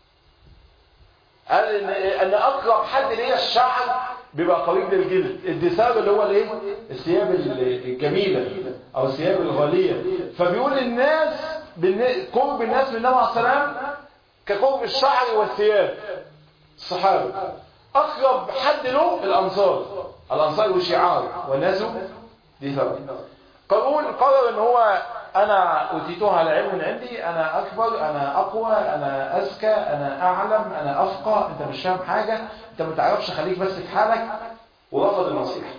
قال ان ان اقرب حد ليا الشعر بيبقى قريب للجلد الدثار اللي هو الايه الثياب الجميله او الثياب الغاليه فبيقول الناس قرب الناس من النبي عليه السلام كقرب الشعر والثياب الصحابه أقرب حد له الأنصار الأنصار والشعار والناس دي ثروة قارون قرر ان هو انا اوتيتها على علم من عندي انا اكبر انا اقوى انا اذكى انا اعلم انا افقه انت مش فاهم حاجة انت ما تعرفش خليك بس في حالك ورفض النصيحة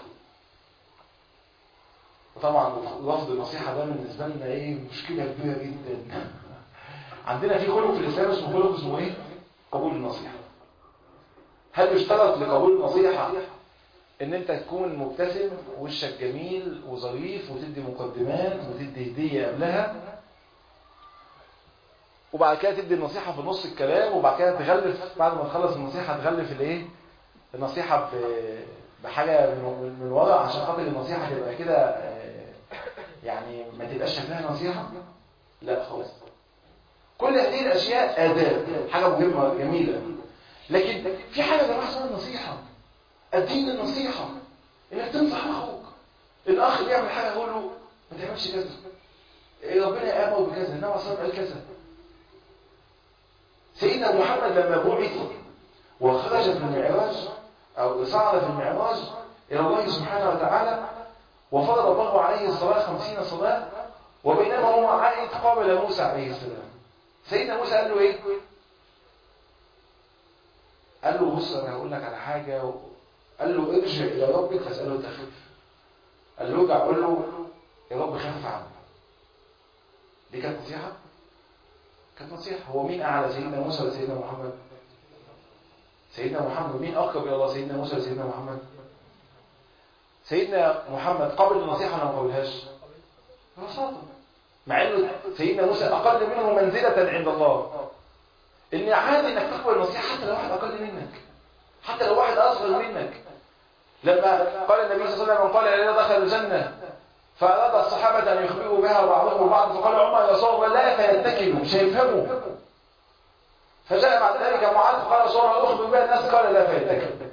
وطبعا رفض النصيحة ده بالنسبة لنا ايه مشكلة كبيرة جدا عندنا في خلق في الاسلام اسمه خلق اسمه ايه قبول النصيحة هل يشترط لقبول النصيحة ان انت تكون مبتسم وشك جميل وظريف وتدي مقدمات وتدي هدية قبلها وبعد كده تدي النصيحة في نص الكلام وبعد كده تغلف بعد ما تخلص النصيحة تغلف الايه النصيحة بحاجة من, من ورا عشان خاطر النصيحة تبقى كده يعني ما تبقاش شكلها نصيحة لا خالص كل هذه الاشياء آداب حاجة مهمة جميلة لكن في حاجة جماعة اسمها النصيحة الدين النصيحة انك تنصح اخوك الاخ بيعمل حاجة يقول له ما تعملش كذا إيه ربنا امر بكذا النبي صلى قال كذا سيدنا محمد لما بعث وخرج في المعراج او صعد في المعراج الى الله سبحانه وتعالى وفرض الله عليه الصلاة خمسين صلاة وبينما هو عائد قابل موسى عليه السلام سيدنا موسى قال له ايه قال له بص انا هقول لك على حاجة و... قال له ارجع الى ربك فاسأله التخفيف قال له ارجع قول له يا رب خفف عنه دي كانت نصيحة كانت نصيحة هو مين اعلى سيدنا موسى ولا سيدنا محمد سيدنا محمد مين اقرب الى الله سيدنا موسى ولا سيدنا محمد سيدنا محمد قبل النصيحه ولا ما قبلهاش ببساطه مع انه سيدنا موسى اقل منه منزله عند الله ان عادي انك تقبل النصيحه حتى لو واحد اقل منك حتى لو واحد اصغر منك لما قال النبي صلى الله عليه وسلم قال الذين دخلوا الجنه فاراد الصحابه ان يخبروا بها بعضهم البعض فقال عمر يا رسول الله لا فيتكلوا مش هيفهموا فجاء بعد ذلك معاذ فقال رسول الله اخبر بها الناس قال لا فيتكلوا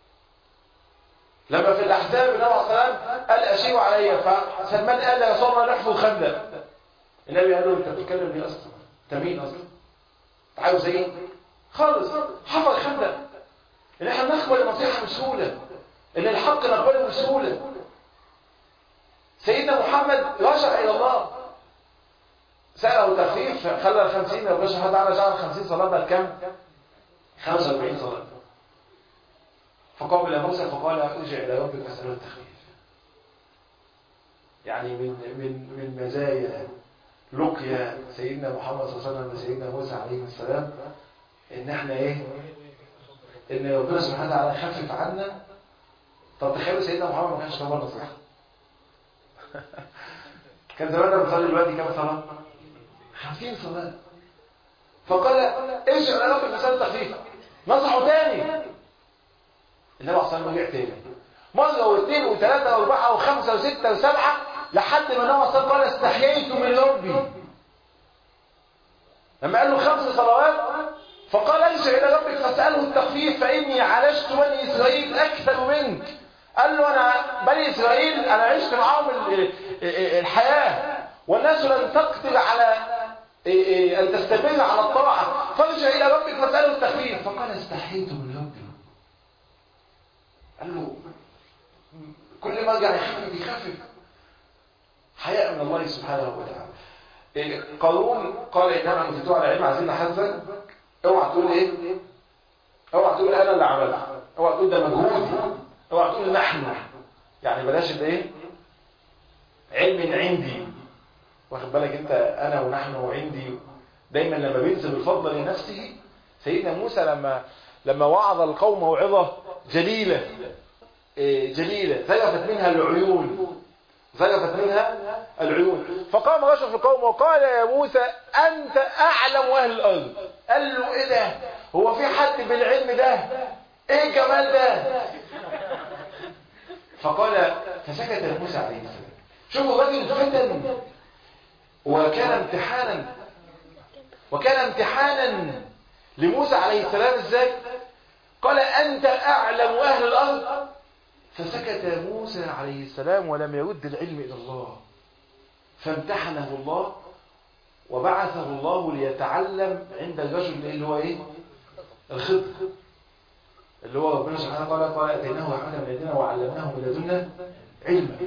لما في الاحزاب النبي عليه الصلاه والسلام قال اشيروا علي فسلمان قال يا رسول الله نحفظ خندق النبي قال له انت بتتكلم ليه اصلا انت مين اصلا انت عاوز ايه خالص حفظ خندق ان احنا نقبل النصيحه بسهوله ان الحق نقبله بسهوله سيدنا محمد رجع الى الله سأله تخفيف خلى الخمسين ربنا سبحانه وتعالى جعل الخمسين صلاة بقى كام؟ 45 صلاة فقام إلى موسى فقال ارجع إلى ربك فاسأله التخفيف يعني من من من مزايا لقيا سيدنا محمد صلى الله عليه وسلم وسيدنا موسى عليه السلام ان احنا ايه ان ربنا سبحانه وتعالى يخفف عنا طب تخيلوا سيدنا محمد ما كانش كمان نصيحه كان زماننا بنصلي دلوقتي كام صلاه 50 صلاه فقال ايش انا ربك مسألة التخفيف نصحوا تاني النبي عليه الصلاه والسلام رجع تاني مرة واثنين وثلاثة واربعة وخمسة وستة وسبعة لحد ما النبي عليه الصلاه والسلام قال استحييت من ربي لما قال له خمس صلوات فقال ارجع الى ربك فاساله التخفيف فاني عالجت بني اسرائيل اكثر منك قال له انا بني اسرائيل انا عشت معاهم الحياه والناس لن تقدر على ان تستمر على الطاعه فارجع الى ربك فاساله التخفيف فقال استحييت من ربي قال له كل ما ارجع يخفف يخفف حياء من الله سبحانه وتعالى قارون قال انما كنت على علم عايزين نحذر اوعى تقول ايه اوعى تقول انا اللي عملت اوعى تقول ده مجهودي اوعى تقول نحن يعني بلاش الايه علم عندي واخد بالك انت انا ونحن وعندي دايما لما بينسب الفضل لنفسه سيدنا موسى لما لما وعظ القوم موعظه جليله جليله ذرفت منها العيون ذرفت منها العيون فقام رجل في القوم وقال يا موسى أنت أعلم أهل الأرض قال له إيه ده هو في حد بالعلم ده إيه الجمال ده فقال فسكت موسى عليه السلام شوفوا الرجل فتن وكان امتحانا وكان امتحانا لموسى عليه السلام ازاي قال أنت أعلم أهل الأرض فسكت موسى عليه السلام ولم يرد العلم إلى الله فامتحنه الله وبعثه الله ليتعلم عند الرجل اللي هو ايه الخضر اللي هو ربنا سبحانه وتعالى قال اتيناه رحمه من يدنا وعلمناه من لدنا علما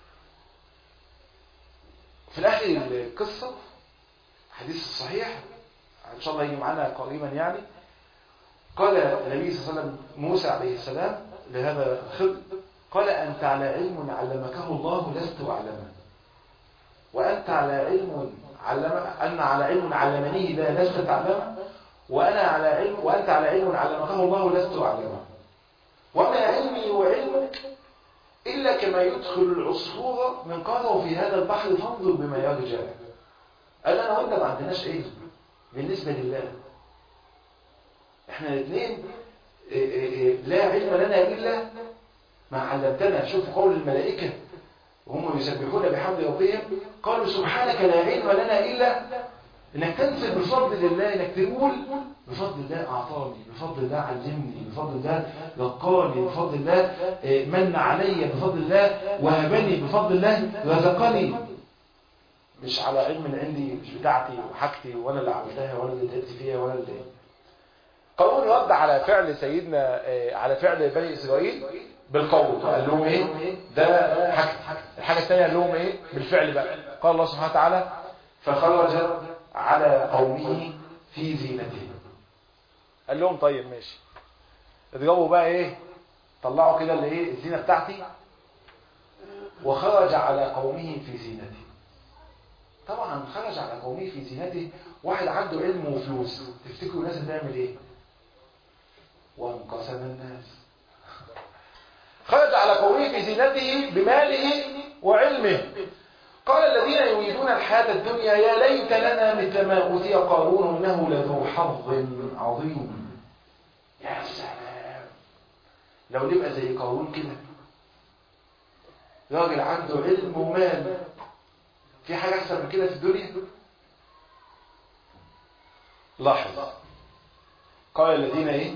في الاخر القصه الحديث الصحيح ان شاء الله يجي معانا قريبا يعني قال النبي صلى الله عليه وسلم موسى عليه السلام لهذا الخضر قال أنت على علم علمكه الله لست أعلمه وأنت على علم علم أن على علم علمنيه لا لست تعلمه وأنا على علم وأنت على علم علمكه الله لست أعلمه وما علمي وعلمك إلا كما يدخل العصفور من قاره في هذا البحر فانظر بما يرجع قال أنا وأنت ما عندناش علم بالنسبة لله احنا الاثنين لا علم لنا إلا ما علمتنا شوف قول الملائكة وهم يسبحون بحمد ربهم قالوا سبحانك لا علم لنا إلا انك تنسب بفضل الله انك تقول بفضل الله اعطاني بفضل الله علمني بفضل الله لقاني بفضل الله من علي بفضل الله وهبني بفضل الله رزقني مش على علم عندي مش بتاعتي وحاجتي ولا اللي عملتها ولا اللي تعبت فيها ولا اللي قارون رد على فعل سيدنا على فعل بني اسرائيل بالقول قال لهم ايه ده حاجة الحاجة الثانية قال لهم ايه بالفعل بقى قال الله سبحانه وتعالى فخرج على قومه في زينته قال لهم طيب ماشي اضربوا بقى ايه طلعوا كده اللي ايه الزينة بتاعتي وخرج على قومه في زينته طبعا خرج على قومه في زينته واحد عنده علم وفلوس تفتكروا الناس هتعمل ايه وانقسم الناس خرج على قومه في زينته بماله وعلمه قال الذين يريدون الحياة الدنيا يا ليت لنا مثل ما أوتي قارون إنه لذو حظ عظيم يا سلام لو نبقى زي قارون كده راجل عنده علم ومال في حاجة أحسن من كده في الدنيا لاحظ قال الذين ايه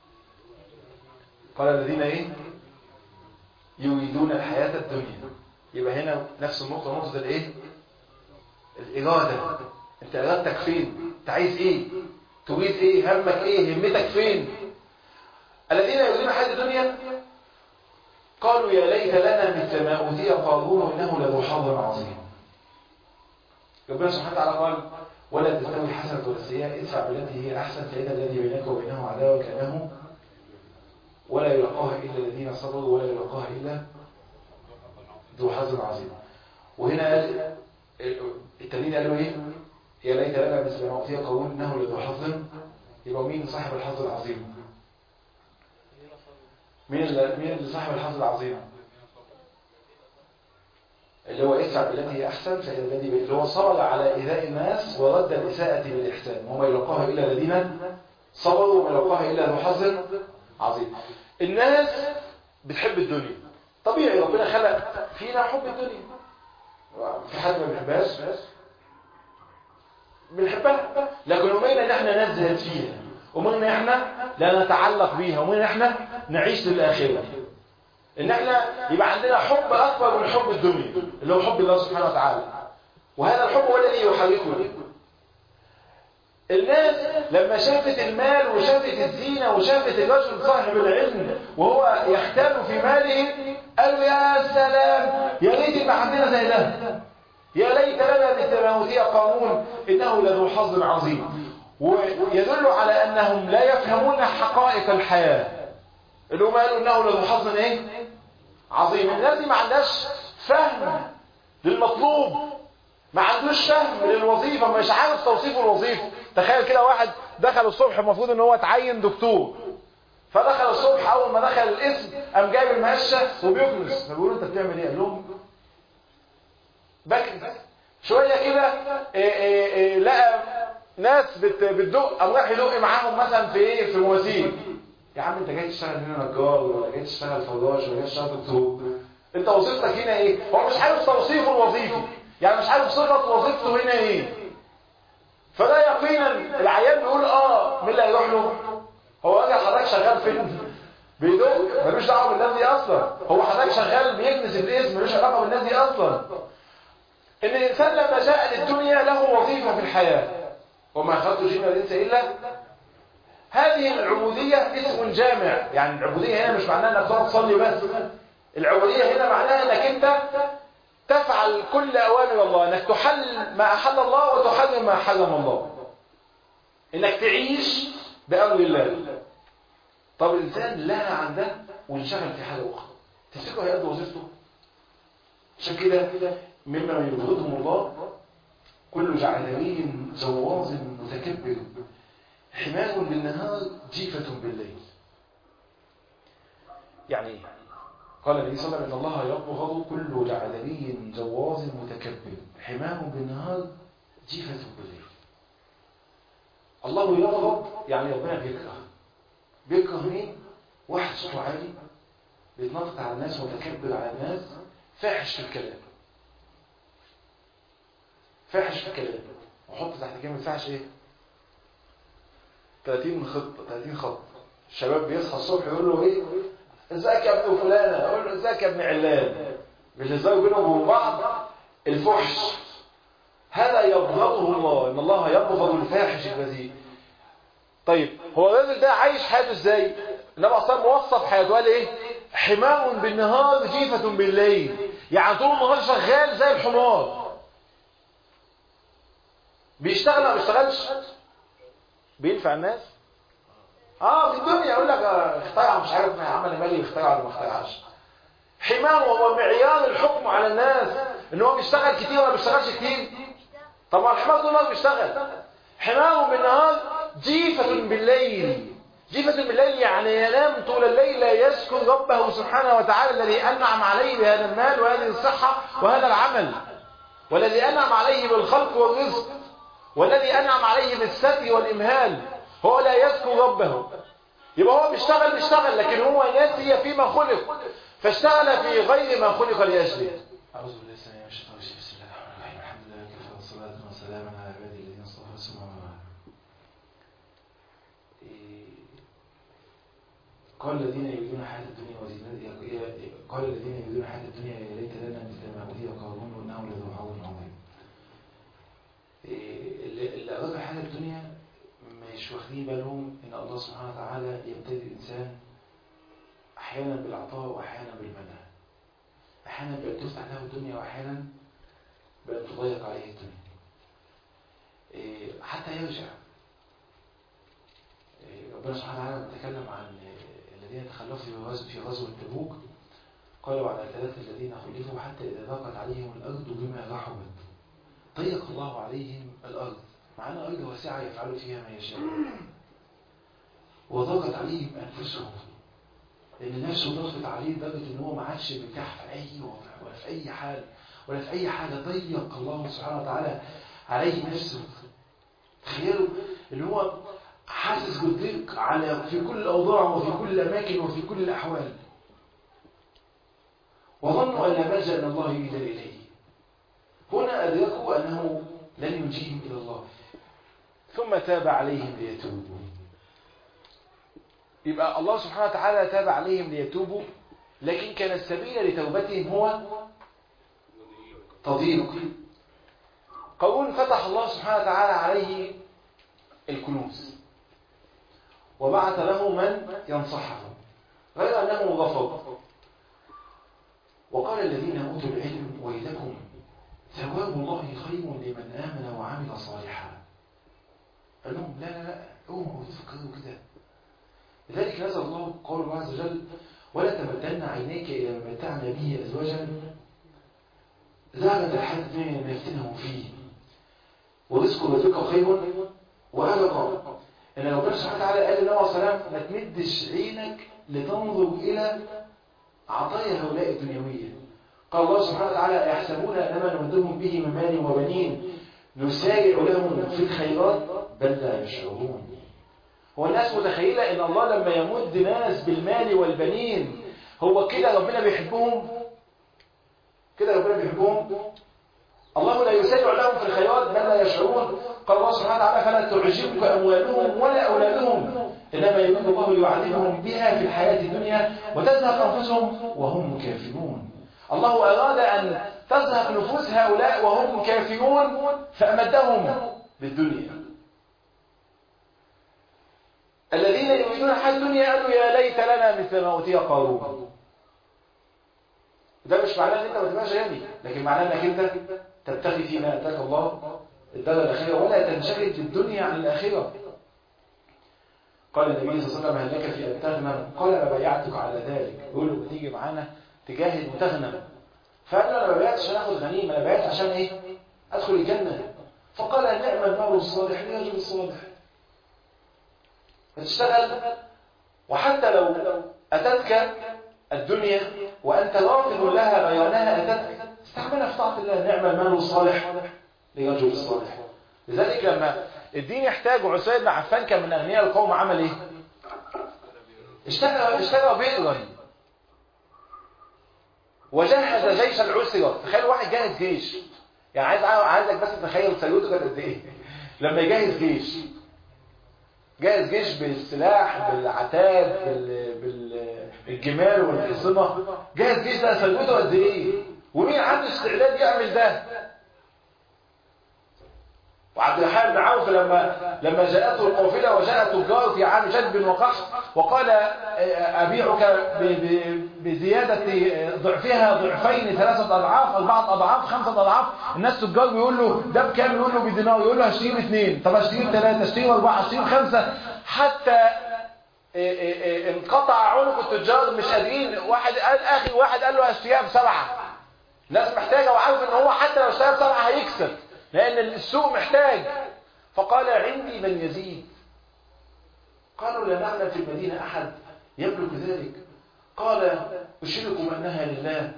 قال الذين ايه يريدون الحياة الدنيا يبقى هنا نفس النقطة نقطة الايه الإرادة انت إرادتك فين انت عايز ايه تريد ايه همك ايه همتك فين الذين يريدون الحياة الدنيا قالوا يا ليت لنا مثل ما أوتي قارون إنه لذو حظ عظيم ربنا سبحانه وتعالى قال ولا تستوي الحسنة ولا السيئة ادفع بالتي هي أحسن فإذا الذي بينك وبينه عداوة كأنه ولا يلقاها إلا الذين صبروا ولا يلقاها إلا ذو حظ عظيم وهنا قال التانيين قالوا إيه يا ليت لنا مثل ما أوتي قارون إنه لذو حظ يبقى مين صاحب الحظ العظيم مين اللي مين اللي صاحب الحظ العظيم اللي هو ادفع بالتي هي احسن فإذا الذي اللي هو صبر على ايذاء الناس ورد الاساءة بالاحسان وما يلقاها الا الذين صبروا وما يلقاها الا ذو حظ عظيم الناس بتحب الدنيا طبيعي ربنا خلق فينا حب الدنيا في حد ما بيحبهاش بنحبها لكن امرنا ان احنا نزهد فيها امرنا ان احنا لا نتعلق بيها امرنا ان احنا نعيش للاخره ان احنا يبقى عندنا حب اكبر من حب الدنيا اللي هو حب الله سبحانه وتعالى وهذا الحب هو الذي يحركنا الناس لما شافت المال وشافت الزينة وشافت الرجل صاحب العلم وهو يختال في ماله قالوا يا سلام يا ريت يبقى عندنا زي ده يا ليت لنا مثل ما اوتي قارون انه لذو حظ عظيم ويدل على انهم لا يفهمون حقائق الحياه اللي هم قالوا انه لذو حظ ايه عظيم الناس دي ما عندهاش فهم للمطلوب ما عندوش فهم للوظيفه مش عارف توصيف الوظيفه تخيل كده واحد دخل الصبح المفروض ان هو اتعين دكتور فدخل الصبح اول ما دخل الاسم قام جايب المهشه وبيكنس فبيقولوا انت بتعمل ايه قال لهم بكنس شويه كده إيه إيه إيه لقى ناس بتدق قام راح يدق معاهم مثلا في ايه في مواسير يا عم انت جاي تشتغل هنا نجار ولا جاي تشتغل فراش ولا جاي تشتغل دكتور انت وظيفتك هنا ايه هو مش عارف توصيفه الوظيفي يعني مش عارف صفه وظيفته هنا ايه فده يقينا العيان بيقول اه مين اللي هيروح له هو راجل حضرتك شغال فين بيدق ملوش دعوه بالناس دي اصلا هو حضرتك شغال بيكنس الاسم ملوش علاقه بالناس دي اصلا ان الانسان لما جاء للدنيا له وظيفه في الحياه وما خلقت الجن والانس الا هذه العبودية اسم جامع يعني العبودية هنا مش معناها انك تقعد تصلي بس العبودية هنا معناها انك انت تفعل كل اوامر الله انك تحل ما احل الله وتحرم ما حرم الله انك تعيش بامر الله طب الانسان لها عن ده وانشغل في حاجة اخرى تفتكروا هيقضي وظيفته عشان كده مما يبغضهم الله كل جعلاني زواز متكبر حمار بالنهار جيفة بالليل يعني ايه قال النبي صلى الله عليه وسلم ان الله يبغض كل جعلاني جواز متكبر حمار بالنهار جيفة بالليل الله يبغض يعني ربنا بيكره بيكره مين واحد صوته عالي بيتنطط على الناس متكبر على الناس فاحش في الكلام فاحش في الكلام وحط تحت كلمه فاحش ايه 30 خط 30 خط الشباب بيصحى الصبح يقول له ايه ازيك يا ابن فلانه يقول له ازيك يا ابن علان بالهزار بينهم وبين بعض الفحش هذا يبغضه الله ان الله يبغض الفاحش البذيء طيب هو الراجل ده عايش حياته ازاي النبي اصلا موصف حياته قال ايه حمار بالنهار جيفة بالليل يعني طول النهار شغال زي الحمار بيشتغل ما بيشتغلش بينفع الناس اه في الدنيا يقول لك اخترع مش عارف عمل مالي اخترع ولا ما اخترعش حمار وهو معيار الحكم على الناس ان هو بيشتغل كتير ولا ما بيشتغلش كتير طبعا الحمار طول النهار بيشتغل حمار بالنهار جيفة بالليل جيفة من الليل يعني ينام طول الليل لا يذكر ربه سبحانه وتعالى الذي أنعم عليه بهذا المال وهذه الصحة وهذا العمل والذي أنعم عليه بالخلق والرزق والذي أنعم عليه بالستر والإمهال هو لا يذكر ربه يبقى هو بيشتغل بيشتغل لكن هو نسي فيما خلق فاشتغل في غير ما خلق لأجله أعوذ بالله السميع من الشيطان الرجيم بسم الله الرحمن الرحيم الحمد لله وكفى والصلاة والسلام على عباده الذين اصطفى ثم أما بعد إيه، قال الذين يريدون حياة الدنيا وزينتها قال الذين يريدون حياة الدنيا يا ليت لنا مثل ما أوتي قارون وإنه لذو حظ عظيم إيه، اللي اللي أراد حياة الدنيا مش واخدين بالهم إن الله سبحانه وتعالى يبتلي الإنسان أحيانا بالعطاء وأحيانا بالمنع أحيانا بأن تفتح له الدنيا وأحيانا بأن تضيق عليه الدنيا إيه، حتى يرجع إيه، ربنا سبحانه وتعالى تكلم عن إيه، الذين تخلفوا في غزو في غزوة تبوك قالوا على الثلاثة الذين خلفوا حتى إذا ضاقت عليهم الأرض بما رحبت ضيق الله عليهم الأرض مع أن الأرض واسعة يفعل فيها ما يشاء وضاقت عليهم أنفسهم لأن نفسه ضغطت عليه لدرجة إن هو ما عادش مرتاح في أي وضع ولا في أي حال ولا في أي حاجة ضيق الله سبحانه وتعالى عليه نفسه تخيلوا إن هو حاسس بالضيق على في كل الأوضاع وفي كل الأماكن وفي كل الأحوال وظنوا أن لا ملجأ من الله إلا إليه هنا أدركوا أنه لن ينجيهم إلى الله ثم تاب عليهم ليتوبوا يبقى الله سبحانه وتعالى تاب عليهم ليتوبوا لكن كان السبيل لتوبتهم هو تضييق قارون فتح الله سبحانه وتعالى عليه الكنوز وبعث له من ينصحه غير أنه غفر وقال الذين أوتوا العلم ويلكم ثواب الله خير لمن آمن وعمل صالحا قال لهم لا لا لا اوعوا تفكروا كده لذلك نزل الله قول الله عز وجل ولا تمدن عينيك إلى ما متعنا به أزواجا زهرة الحياة الدنيا ما يفتنهم فيه ورزق ربك خير وأبقى إن ربنا سبحانه وتعالى قال للنبي عليه الصلاة والسلام ما تمدش عينك لتنظر إلى عطايا هؤلاء الدنيوية قال الله سبحانه وتعالى يحسبون أنما نمدهم به من مال وبنين نسارع لهم في الخيرات بل لا يشعرون هو الناس متخيلة ان الله لما يمد ناس بالمال والبنين هو كده ربنا بيحبهم كده ربنا بيحبهم الله لا يسارع لهم في الخيرات بل لا يشعرون قال الله سبحانه وتعالى فلا تعجبك اموالهم ولا اولادهم انما يريد الله ليعذبهم بها في الحياة الدنيا وتزهق انفسهم وهم كافرون الله اراد ان تزهق نفوس هؤلاء وهم كافرون فامدهم بالدنيا الذين يريدون الحياة الدنيا قالوا يا ليت لنا مثل ما أوتي قارون ده مش معناه ان انت ما تبقاش غني لكن معناه انك انت تبتغي فيما اتاك الله الدار الاخره ولا تنشغل بالدنيا عن الاخره قال النبي صلى الله عليه وسلم هل لك في ان تغنم قال ما بايعتك على ذلك يقول له تيجي معانا تجاهد وتغنم فقال له انا ما بايعتش عشان اخد غنيمه انا بايعت عشان ايه ادخل الجنه فقال نعم المال الصالح للرجل الصالح فتشتغل وحتى لو أتتك الدنيا وأنت رافض لها غير أنها أتتك استعملها في طاعة الله نعم المال الصالح لرجل الصالح لذلك لما الدين يحتاج عسيد بن عفان كان من أغنياء القوم عمل إيه؟ اشتغل اشتغل بئرا وجهز جيش العسرة تخيل واحد جاهز جيش يعني عايز عايزك بس تتخيل سيوته كانت قد ايه لما يجهز جيش جاهز جيش بالسلاح بالعتاد بال... بال... بالجمال والحصنة جاهز جيش ده سلوته قد ايه ومين عنده استعداد يعمل ده وعبد الرحمن بن عوف لما لما جاءته القافله وجاء التجار في عام جدب وقحط وقال ابيعك ب... ب... بزياده ضعفها ضعفين ثلاثه اضعاف اربعه اضعاف خمسه اضعاف الناس تجار بيقول له ده بكام يقول له بدينار يقول له هشتري باثنين طب هشتري بثلاثه اشتري باربعه اشتري بخمسه حتى انقطع عنق التجار مش قادرين واحد قال اخر واحد قال له هشتريها بسبعه ناس محتاجه وعارف ان هو حتى لو اشتريها بسبعه هيكسب لأن السوق محتاج فقال عندي من يزيد قالوا لا نعلم في المدينة أحد يملك ذلك قال أشركم أنها لله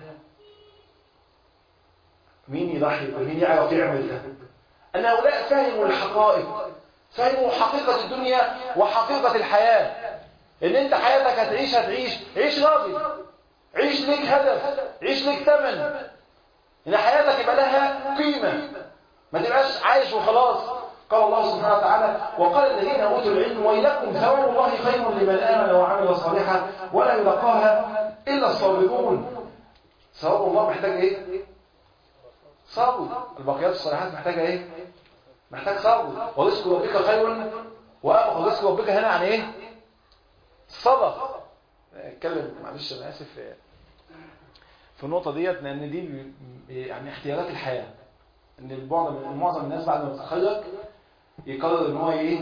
مين يضحي مين يعرف يعمل ده أن هؤلاء فهموا الحقائق فهموا حقيقة الدنيا وحقيقة الحياة ان انت حياتك هتعيش هتعيش عيش راضي عيش ليك هدف عيش ليك ثمن ان حياتك يبقى لها قيمة ما تبقاش عايش وخلاص قال الله سبحانه وتعالى وقال الذين اوتوا العلم ويلكم ثواب الله خير لمن امن وعمل صالحا ولا يلقاها الا الصابرون ثواب الله محتاج ايه صبر البقيات الصالحات محتاجه ايه محتاج صبر ورزق ربك خير وابقى رزق ربك هنا عن ايه الصبر اتكلم معلش انا اسف في النقطه ديت لان دي يعني اختيارات الحياه ان البعض معظم الناس بعد ما تتخرج يقرر ان هو ايه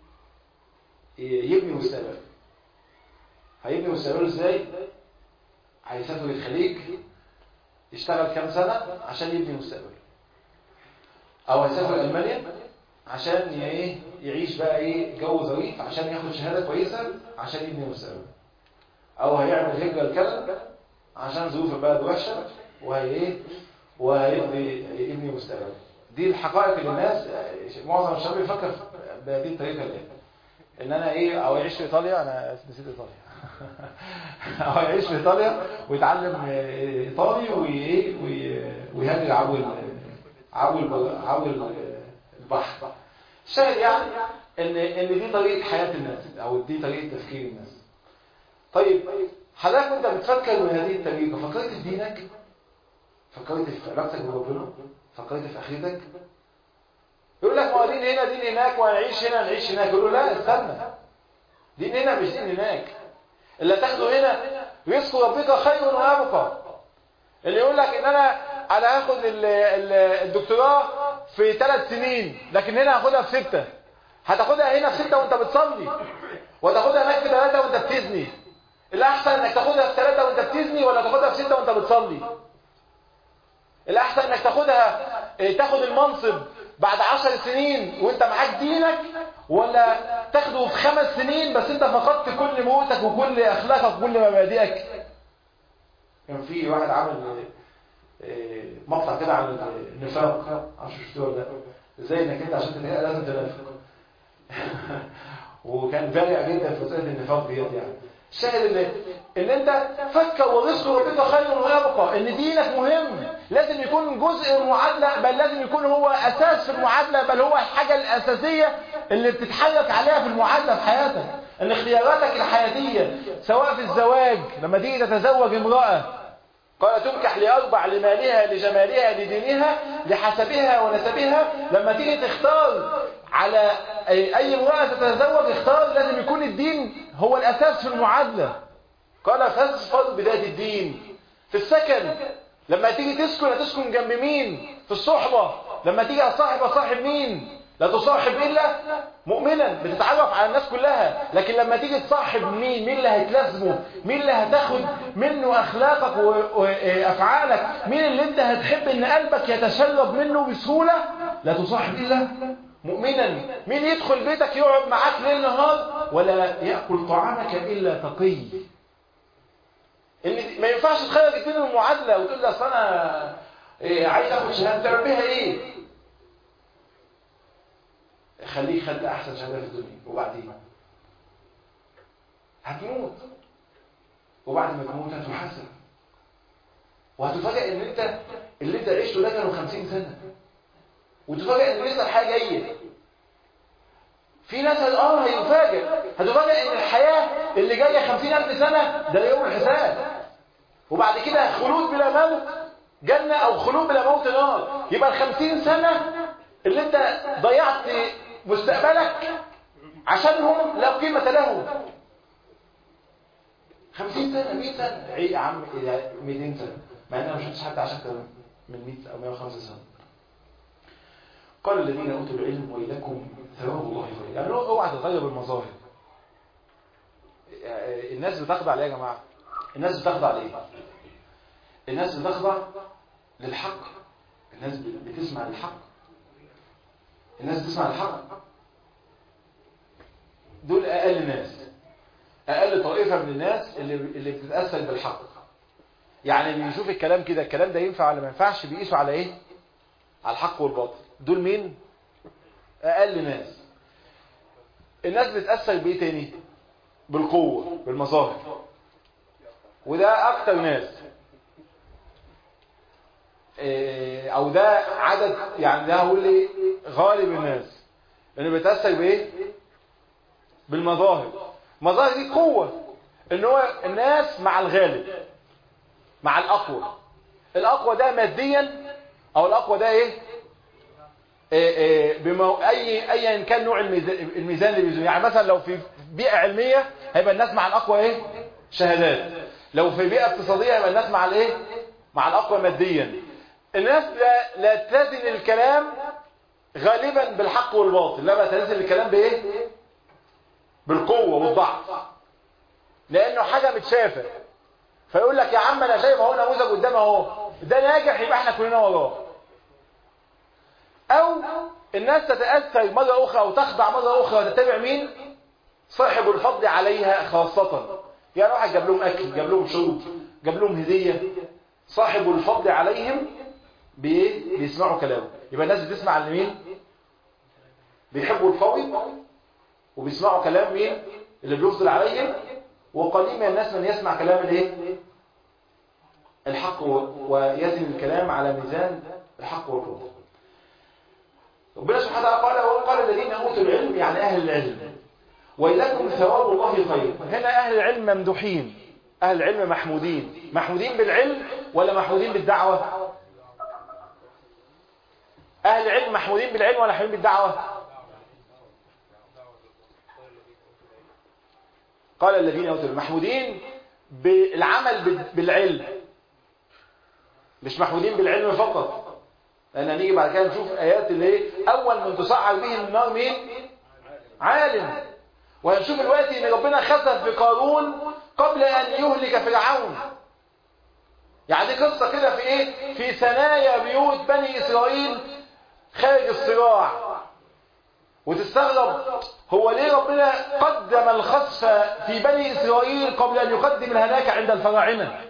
يبني مستقبل هيبني مستقبله ازاي هيسافر الخليج يشتغل كام سنه عشان يبني مستقبله او هيسافر المانيا عشان ايه يعيش بقى ايه جو ظريف عشان ياخد شهاده كويسه عشان يبني مستقبله او هيعمل هجره لكندا عشان ظروف البلد وحشه وهي ايه وهيبني يبني مستقبله دي الحقائق اللي الناس معظم الشباب بيفكر بهذه الطريقه الان ان انا ايه او يعيش في ايطاليا انا نسيت ايطاليا او يعيش في ايطاليا ويتعلم ايطالي وايه ويهاجر عبر عبر عبر البحر الشاهد يعني ان ان دي طريقه حياه الناس او دي طريقه تفكير الناس طيب حضرتك وانت بتفكر من هذه الطريقه فكرت في دينك فكرت في علاقتك بربنا فكرت في اخرتك يقول لك ما هو دين هنا دين هناك وهنعيش هنا نعيش هناك يقول له لا استنى دين هنا مش دين هناك اللي هتاخده هنا رزق ربك خير وابقى اللي يقول لك ان انا انا هاخد الدكتوراه في ثلاث سنين لكن هنا هاخدها في ستة هتاخدها هنا في ستة وانت بتصلي وتاخدها هناك في ثلاثة وانت بتزني الاحسن انك تاخدها في ثلاثة وانت بتزني ولا تاخدها في ستة وانت بتصلي الاحسن انك تاخدها تاخد المنصب بعد عشر سنين وانت معاك دينك ولا تاخده في خمس سنين بس انت فقدت كل موتك وكل اخلاقك وكل مبادئك كان في واحد عامل مقطع كده عن النفاق عشان شفتوه ولا ازاي انك انت عشان تنهي لازم تنافق وكان بارع جدا في مساله النفاق ديت يعني الشاهد ان ان انت فكر ورزق ربك خير ويبقى ان دينك مهم لازم يكون جزء من المعادله بل لازم يكون هو اساس في المعادله بل هو الحاجه الاساسيه اللي بتتحرك عليها في المعادله في حياتك ان اختياراتك الحياتيه سواء في الزواج لما تيجي تتزوج امراه قال تنكح لأربع لمالها لجمالها لدينها لحسبها ونسبها لما تيجي تختار على أي امرأة تتزوج اختار لازم يكون الدين هو الأساس في المعادلة قال فاصفر بذات الدين في السكن لما تيجي تسكن هتسكن جنب مين في الصحبة لما تيجي أصاحب أصاحب مين لا تصاحب إلا مؤمنا بتتعرف على الناس كلها لكن لما تيجي تصاحب مين مين اللي هيتلازمه مين اللي هتاخد منه أخلاقك وأفعالك مين اللي انت هتحب ان قلبك يتشرب منه بسهولة لا تصاحب إلا مؤمنا مين يدخل بيتك يقعد معاك ليل نهار ولا يأكل طعامك إلا تقي ان ما ينفعش تخرج الدين من المعادلة وتقول لي اصل انا إيه عايز اخد شهاده تعمل بيها ايه خليك خد احسن شهاده في الدنيا وبعدين هتموت وبعد ما تموت هتحاسب وهتفاجئ ان انت اللي انت عشته ده كانوا 50 سنه وتفاجئ ان لسه الحياه جايه في ناس اه هيفاجئ هتفاجئ ان الحياه اللي جايه 50000 سنه ده يوم الحساب وبعد كده خلود بلا موت جنه او خلود بلا موت نار يبقى ال 50 سنه اللي انت ضيعت مستقبلك عشانهم لا قيمة لهم 50 سنة 100 سنة ايه يا عم 200 سنة مع ان انا ما شفتش حد عاش اكتر من 100 او 105 سنة قال الذين اوتوا العلم ويلكم ثواب الله خير يعني لو اوعى تغير المظاهر الناس بتخضع ليه يا جماعه الناس بتخضع ليه الناس بتخضع للحق الناس بتسمع للحق الناس بتسمع الحق دول اقل ناس اقل طائفه من الناس اللي اللي بتتاثر بالحق يعني بيشوف الكلام كده الكلام ده ينفع ولا ما ينفعش بيقيسوا على ايه على الحق والباطل دول مين اقل ناس الناس بتتاثر بايه تاني بالقوه بالمظاهر وده اكتر ناس إيه، او ده عدد يعني ده هقول ايه غالب الناس انه بيتاثر بايه بالمظاهر المظاهر دي قوه ان هو الناس مع الغالب مع الاقوى الاقوى ده ماديا او الاقوى ده ايه إيه إيه بمو... اي ايا كان نوع الميزان, الميزان اللي بيزن يعني مثلا لو في بيئه علميه هيبقى الناس مع الاقوى ايه شهادات لو في بيئه اقتصاديه هيبقى الناس مع الايه مع الاقوى ماديا الناس لا, لا تزن الكلام غالبا بالحق والباطل لا تزن الكلام بايه بالقوه والضعف لانه حاجه متشافه فيقول لك يا عم انا شايف اهو نموذج قدام اهو ده ناجح يبقى احنا كلنا وراه او الناس تتاثر مره اخرى او تخضع مره اخرى وتتبع مين صاحب الفضل عليها خاصه يعني واحد جاب لهم اكل جاب لهم شرب جاب لهم هديه صاحب الفضل عليهم بايه بيسمعوا كلامه يبقى الناس بتسمع لمين بيحبوا القوي وبيسمعوا كلام مين اللي بيفضل عليهم وقليل من الناس من يسمع كلام الايه الحق ويزن الكلام على ميزان الحق والباطل ربنا سبحانه وتعالى قال وقال الذين اوتوا العلم يعني اهل العلم ولكم ثواب الله خير هنا اهل العلم ممدوحين اهل العلم محمودين محمودين بالعلم ولا محمودين بالدعوه اهل العلم محمودين بالعلم ولا محمودين بالدعوه قال الذين اوتوا العلم محمودين بالعمل بالعلم مش محمودين بالعلم فقط لان هنيجي بعد كده نشوف ايات اللي ايه اول من تصعد به النار مين عالم وهنشوف دلوقتي ان ربنا خسف بقارون قبل ان يهلك فرعون يعني دي قصه كده في ايه في ثنايا بيوت بني اسرائيل خارج الصراع وتستغرب هو ليه ربنا قدم الخسف في بني اسرائيل قبل ان يقدم الهلاك عند الفراعنه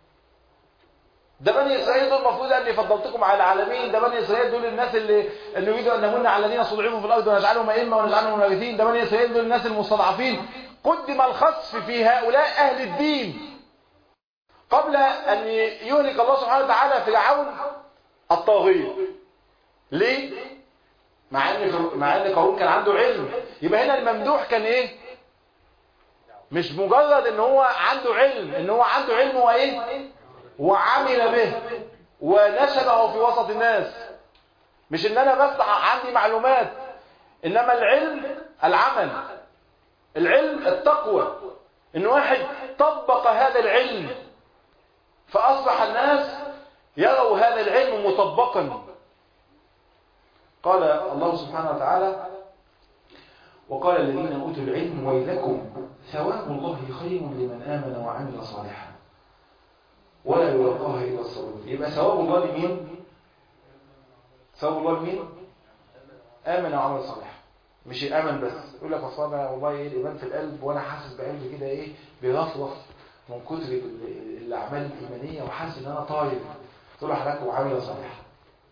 ده بني اسرائيل دول المفروض اني فضلتكم على العالمين ده بني اسرائيل دول الناس اللي اللي يريدوا ان نمن على الذين استضعفوا في الارض ونجعلهم ائمه ونجعلهم وارثين ده بني اسرائيل دول الناس المستضعفين قدم الخسف في هؤلاء اهل الدين قبل ان يهلك الله سبحانه وتعالى فرعون الطاغيه ليه مع ان مع ان قارون كان عنده علم يبقى هنا الممدوح كان ايه مش مجرد ان هو عنده علم ان هو عنده علم وايه وعمل به ونشره في وسط الناس مش ان انا بس عندي معلومات انما العلم العمل العلم التقوى ان واحد طبق هذا العلم فاصبح الناس يروا هذا العلم مطبقا قال الله سبحانه وتعالى وقال الذين اوتوا العلم ويلكم ثواب الله خير لمن امن وعمل صالحا ولا يلقاها الا الصابرون يبقى ثواب الله لمين ثواب الله لمين امن وعمل صالح مش امن بس يقول لك اصل انا والله ايه الايمان في القلب وانا حاسس بقلبي كده ايه بيرفرف من كتر الاعمال الايمانيه وحاسس ان انا طاير تقول حضرتك وعمل صالحا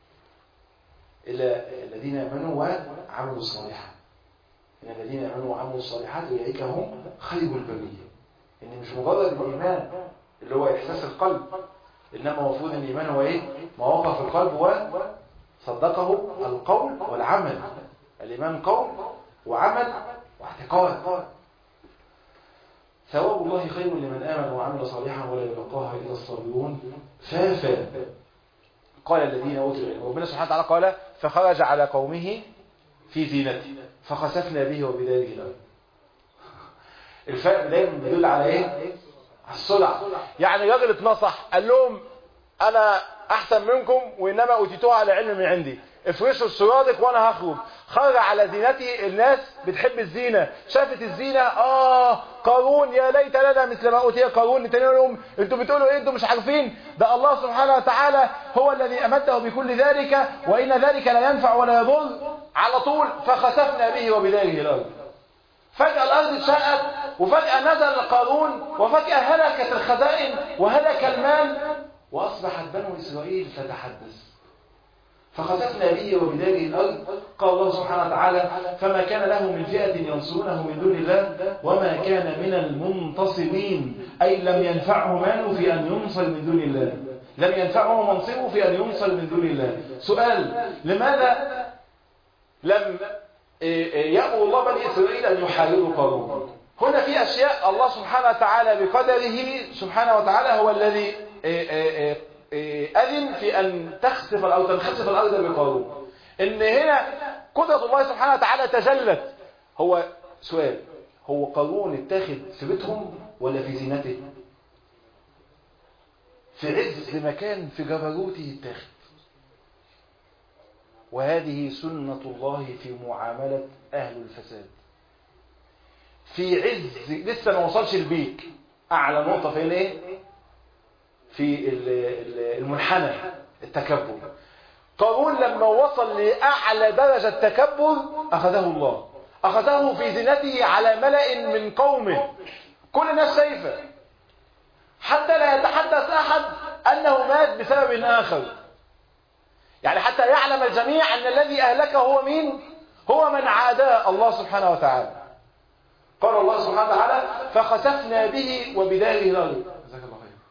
الا الذين امنوا وعملوا الصالحات ان الذين امنوا وعملوا الصالحات اولئك هم خير البريه ان مش مجرد الايمان اللي هو إحساس القلب إنما المفروض أن الإيمان هو إيه؟ ما وقع في القلب وصدقه القول والعمل الإيمان قول وعمل واعتقاد ثواب الله خير لمن آمن وعمل صالحا ولا يلقاها إلا الصابرون فافا قال الذين أوتوا العلم ربنا سبحانه وتعالى قال فخرج على قومه في زينته فخسفنا به وبداره الأرض الفرق دايما بيدل على ايه السرعة يعني راجل اتنصح قال لهم انا احسن منكم وانما اوتيتوها على علم من عندي افرشوا السرادق وانا هخرج خرج على زينتي الناس بتحب الزينة شافت الزينة اه قارون يا ليت لنا مثل ما اوتي قارون تاني لهم انتوا بتقولوا ايه انتوا مش عارفين ده الله سبحانه وتعالى هو الذي امده بكل ذلك وان ذلك لا ينفع ولا يضر على طول فخسفنا به وبداره الارض فجأة الأرض اتشقت وفجأة نزل قارون وفجأة هلكت الخزائن وهلك المال وأصبحت بنو إسرائيل تتحدث فخسفنا به وبداره الأرض قال الله سبحانه وتعالى فما كان له من فئة ينصرونه من دون الله وما كان من المنتصرين أي لم ينفعه ماله في أن ينصر من دون الله لم ينفعه منصبه في أن ينصر من دون الله سؤال لماذا لم يأمر الله بني إسرائيل أن يحاربوا قارون هنا في أشياء الله سبحانه وتعالى بقدره سبحانه وتعالى هو الذي أذن في أن تخسف أو تنخسف الأرض بقارون إن هنا قدرة الله سبحانه وتعالى تجلت هو سؤال هو قارون اتاخد في بيتهم ولا في زينته في عز مكان في جبروته اتاخد وهذه سنة الله في معاملة أهل الفساد في عز لسه ما وصلش البيك أعلى نقطة فين إيه في المنحنى التكبر قارون لما وصل لأعلى درجة تكبر أخذه الله أخذه في زينته على ملأ من قومه كل الناس شايفة حتى لا يتحدث أحد أنه مات بسبب آخر يعني حتى يعلم الجميع أن الذي أهلكه هو مين هو من عاداه الله سبحانه وتعالى قال الله سبحانه وتعالى فخسفنا به وبداره الأرض جزاك الله خير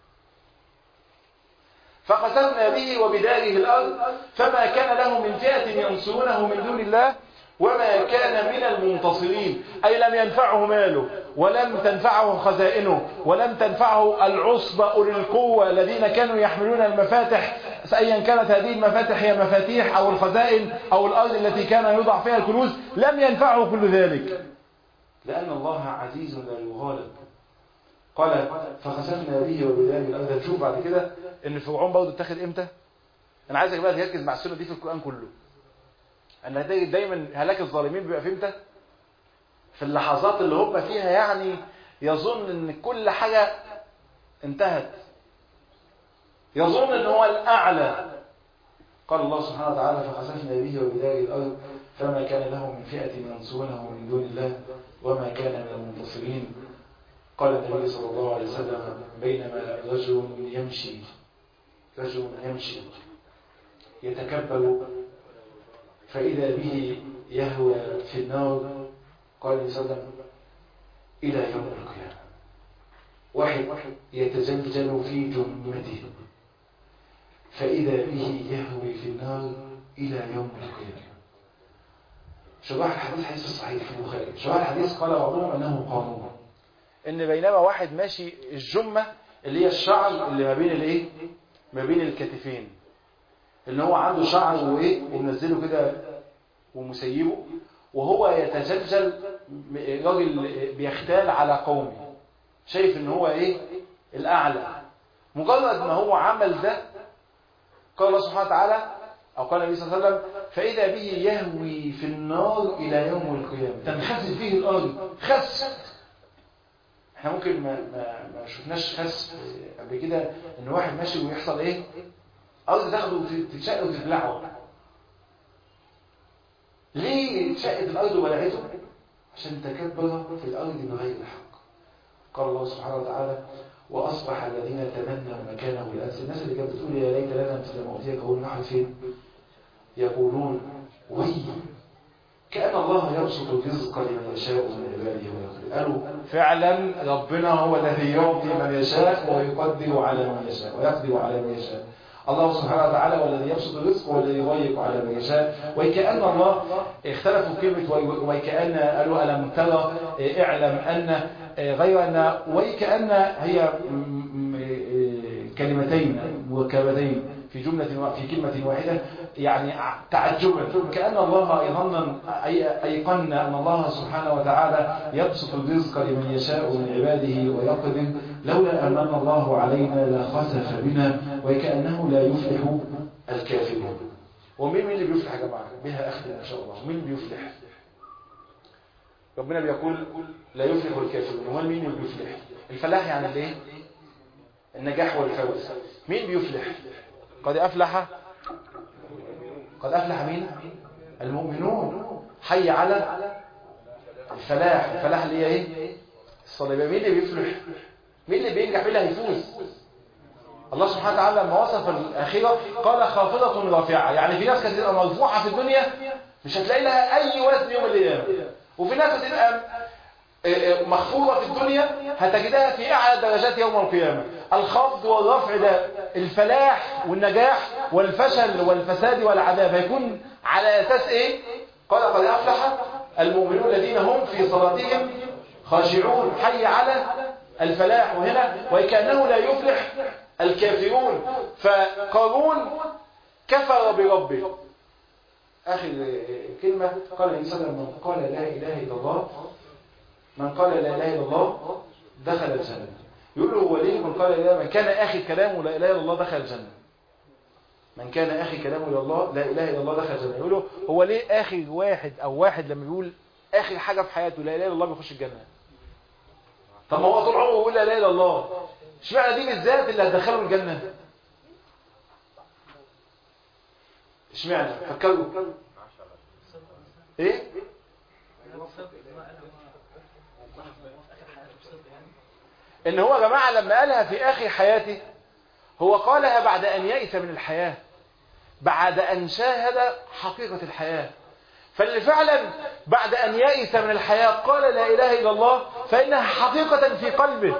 فخسفنا به وبداره الأرض فما كان له من فئة ينصرونه من دون الله وما كان من المنتصرين أي لم ينفعه ماله ولم تنفعه خزائنه ولم تنفعه العصبة أولي القوة الذين كانوا يحملون المفاتح أيا كانت هذه المفاتح هي مفاتيح أو الخزائن أو الأرض التي كان يوضع فيها الكنوز لم ينفعه كل ذلك لأن الله عزيز لا يغالب قال فخسفنا به وبذلك الأرض هتشوف بعد كده إن فرعون برضه اتخذ إمتى أنا عايزك بقى تركز مع السنة دي في القرآن كله أن دايما هلاك الظالمين بيبقى في إمتى في اللحظات اللي هم فيها يعني يظن ان كل حاجة انتهت يظن ان هو الاعلى قال الله سبحانه وتعالى فخسفنا به وبدار الارض فما كان له من فئة ينصرونه من دون الله وما كان من المنتصرين قال النبي صلى الله عليه وسلم بينما رجل يمشي رجل يمشي يتكبر فإذا به يهوى في النار قال النبي صلى الله عليه وسلم إلى يوم القيامة واحد يتزلزل في جمته فإذا به يهوي في النار إلى يوم القيامة شرح الحديث حديث الصحيح في البخاري شرح الحديث قال بعضهم أنه قانون إن بينما واحد ماشي الجمة اللي هي الشعر اللي ما بين الايه ما بين الكتفين اللي هو عنده شعر وايه ومنزله كده ومسيبه وهو يتزلزل راجل بيختال على قومه شايف ان هو ايه الاعلى مجرد ما هو عمل ده قال الله سبحانه وتعالى او قال النبي صلى الله عليه وسلم فاذا به يهوي في النار الى يوم القيامه تنخسف فيه الارض خسف احنا ممكن ما, ما, ما شفناش خسف قبل كده ان واحد ماشي ويحصل ايه ارض تاخده وتتشق وتبلعه ليه اتشقت الارض وبلعته عشان تكبر في الارض بغير الحق قال الله سبحانه وتعالى واصبح الذين تمنوا مكانه الانس الناس اللي كانت بتقول يا ليت لنا مثل ما اوتي قول نحن فين يقولون وي كأن الله يبسط الرزق لمن يشاء من عباده ويقدر قالوا فعلا ربنا هو الذي يعطي من يشاء ويقدر على من يشاء ويقدر على من يشاء الله سبحانه وتعالى هو الذي يبسط الرزق والذي يضيق على من يشاء وكأن الله اختلفوا كلمة وكأن قالوا ألم ترى اعلم أن غير أن وكأن هي كلمتين مركبتين في جملة في كلمة واحدة يعني تعجبا كأن الله يظن أيقن أن الله سبحانه وتعالى يبسط الرزق لمن يشاء من عباده ويقدر لولا أن الله علينا لخسف بنا وكأنه لا يفلح الكافرون ومين مين اللي بيفلح يا جماعة بها أخذ إن شاء الله مين بيفلح ربنا بيقول لا يفلح الكافرون هو مين اللي بيفلح الفلاح يعني الايه النجاح والفوز مين بيفلح قد أفلح قد أفلح مين المؤمنون حي على الفلاح الفلاح اللي هي ايه الصلاة يبقى مين اللي بيفلح مين اللي بينجح مين اللي هيفوز الله سبحانه وتعالى لما وصف الأخيرة قال خافضة رافعة يعني في ناس كانت تبقى مرفوعة في الدنيا مش هتلاقي لها أي وزن يوم القيامة وفي ناس هتبقى مخفوضة في الدنيا هتجدها في أعلى درجات يوم القيامة الخفض والرفع ده الفلاح والنجاح والفشل والفساد والعذاب هيكون على أساس إيه؟ قال قد أفلح المؤمنون الذين هم في صلاتهم خاشعون حي على الفلاح وهنا وكأنه لا يفلح الكافرون فقارون كفر بربه آخر كلمة قال الإنسان من قال لا إله إلا الله من قال لا إله إلا الله دخل الجنة يقول له هو ليه من قال لا إله من كان آخر كلامه لا إله إلا الله دخل الجنة من كان آخر كلامه إلى الله لا إله إلا الله دخل الجنة يقول له هو ليه آخر واحد أو واحد لما يقول آخر حاجة في حياته لا إله إلا الله بيخش الجنة طب ما هو طول عمره يقول لا إله إلا الله اشمعنى دي بالذات اللي هتدخله الجنة اشمعنى فكروا ايه ان هو يا جماعه لما قالها في اخر حياته هو قالها بعد ان يئس من الحياه بعد ان شاهد حقيقه الحياه فاللي فعلا بعد ان يئس من الحياه قال لا اله الا الله فانها حقيقه في قلبه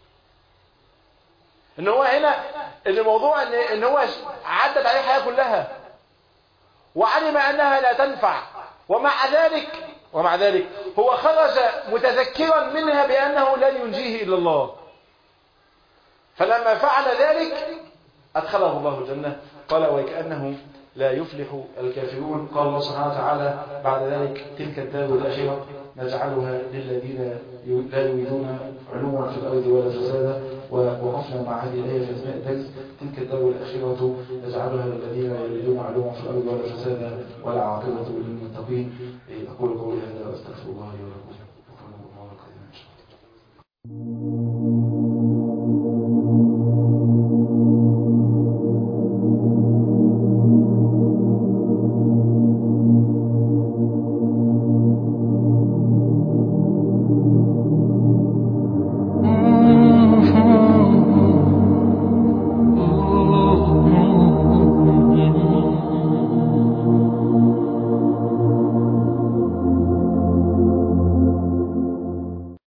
ان هو هنا ان الموضوع ان, إن هو عدت عليه الحياه كلها وعلم انها لا تنفع ومع ذلك ومع ذلك هو خرج متذكرا منها بانه لن ينجيه الا الله فلما فعل ذلك ادخله الله الجنه قال وكانه لا يفلح الكافرون قال الله سبحانه وتعالى بعد ذلك تلك الدار الاخره نجعلها للذين لا يريدون علوا في الارض ولا فسادا ووقفنا مع هذه الايه في اثناء الدرس تلك الدار الاخره نجعلها للذين لا يريدون علوا في الارض ولا فسادا ولا عاقبه للمتقين اقول قولي هذا واستغفر الله لي ولكم